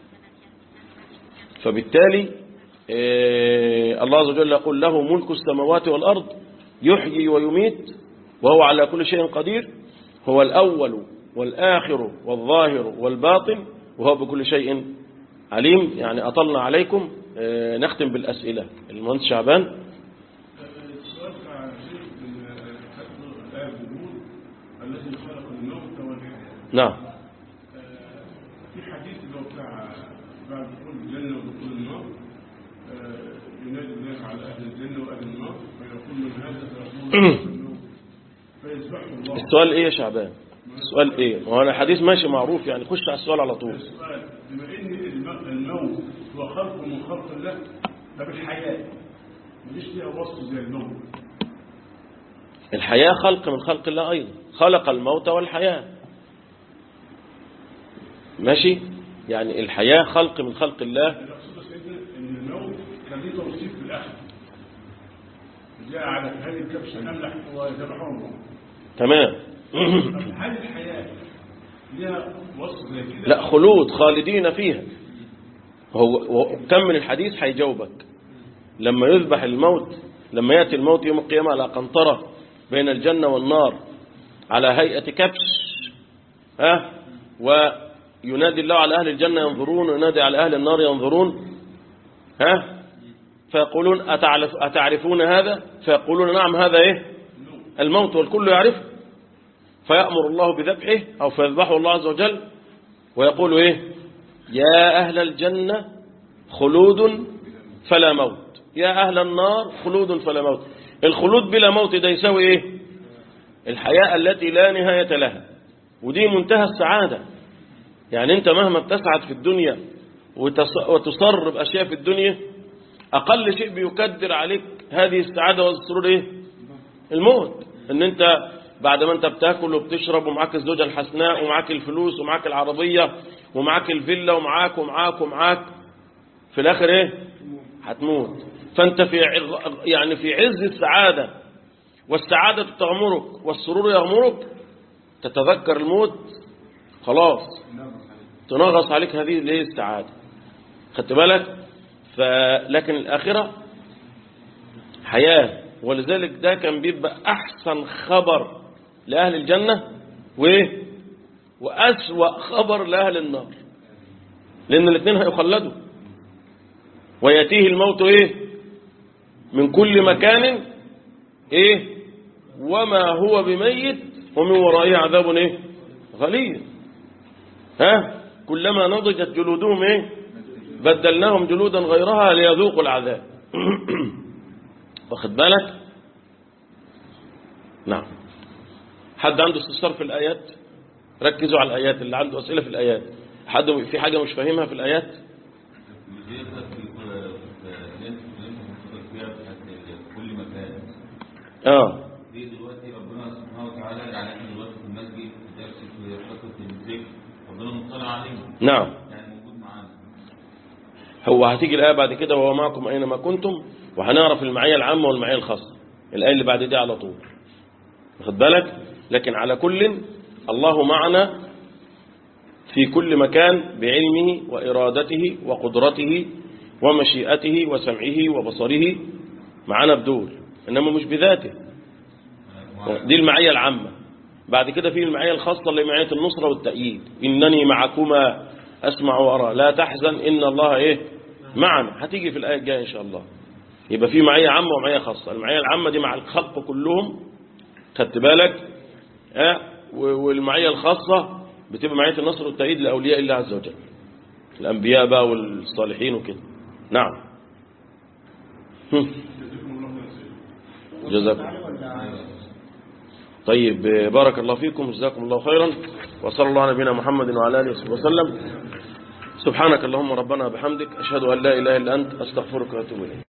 فبالتالي إيه الله عز وجل يقول له ملك السماوات والأرض يحيي ويميت وهو على كل شيء قدير هو الأول والآخر والظاهر والباطن وهو بكل شيء عليم يعني أطلنا عليكم إيه نختم بالأسئلة المهندس شعبان السؤال بتاع شيخ من الآية بيقول الذي خلق الموت والحياة نعم في حديث اللي هو بتاع بعد دخول الجنة ودخول النار آه، ينادي الله على أهل الجنة وأهل النار فيقول من هذا فيقول النار فيسبحه الله السؤال إيه يا شعبان السؤال إيه ما هو الحديث ماشي معروف يعني خش على السؤال على طول السؤال بما إن الم- الموت هو خلق من خلق الله طب الحياة مفيش فيها وصف زي الموت الحياة خلق من خلق الله أيضا خلق الموت والحياة ماشي يعني الحياة خلق من خلق الله المقصود يا سيدنا ان الموت عندي توصيف في الأخذ جاء على هذه الكبش أملح وذبحوه تمام هل الحياة لها وصف زي كده؟ لا خلود خالدين فيها هو هو- كمل الحديث هيجاوبك لما يذبح الموت لما يأتي الموت يوم القيامة على قنطرة بين الجنة والنار على هيئة كبش ها وينادي الله على أهل الجنة ينظرون وينادي على أهل النار ينظرون ها فيقولون أتعرف أتعرفون هذا فيقولون نعم هذا إيه الموت والكل يعرفه فيأمر الله بذبحه أو فيذبحه الله عز وجل ويقول إيه يا أهل الجنة خلود فلا موت يا أهل النار خلود فلا موت الخلود بلا موت ده يساوي إيه الحياة التي لا نهاية لها ودي منتهى السعادة يعني أنت مهما بتسعد في الدنيا وتص- وتصر بأشياء في الدنيا أقل شيء بيكدر عليك هذه السعادة والسرور إيه الموت ان انت بعد ما انت بتاكل وبتشرب ومعاك الزوجة الحسناء ومعاك الفلوس ومعاك العربية ومعاك الفيلا ومعاك ومعاك ومعاك في الاخر ايه هتموت فانت في ع- يعني في عز السعادة والسعادة تغمرك والسرور يغمرك تتذكر الموت خلاص تنغص عليك هذه الايه السعادة خدت بالك فلكن الآخرة حياة ولذلك ده كان بيبقى أحسن خبر لأهل الجنة وإيه وأسوأ خبر لأهل النار لأن الاثنين هيخلدوا ويأتيه الموت إيه من كل مكان إيه وما هو بميت ومن ورائه عذاب إيه غليظ ها كلما نضجت جلودهم إيه بدلناهم جلودا غيرها ليذوقوا العذاب واخد بالك نعم حد عنده استفسار في الآيات ركزوا على الآيات اللي عنده أسئلة في الآيات حد في حاجة مش فاهمها في الآيات كل مكان آه دي دلوقتي ربنا سبحانه وتعالى يعني احنا دلوقتي في المسجد في درس في خطة الذكر ربنا مطلع علينا نعم يعني موجود معانا هو هتيجي الآية بعد كده وهو معكم أينما كنتم وهنعرف المعية العامة والمعية الخاصة الآية اللي بعد دي على طول واخد بالك لكن على كل الله معنا في كل مكان بعلمه وإرادته وقدرته ومشيئته وسمعه وبصره معنا بدول إنما مش بذاته دي المعية العامة بعد كده في المعية الخاصة اللي هي معية النصرة والتأييد إنني معكما أسمع وأرى لا تحزن إن الله إيه معنا هتيجي في الآية الجاية إن شاء الله يبقى في معية عامة ومعية خاصة المعية العامة دي مع الخلق كلهم خدت بالك آه والمعية الخاصة بتبقى معية النصر والتأييد لأولياء الله عز وجل الأنبياء بقى والصالحين وكده نعم هم. جزاكم الله خير سيدي. جزاكم طيب بارك الله فيكم جزاكم الله خيرا وصلى الله على نبينا محمد وعلى اله وصحبه وسلم سبحانك اللهم ربنا وبحمدك اشهد ان لا اله الا انت استغفرك واتوب اليك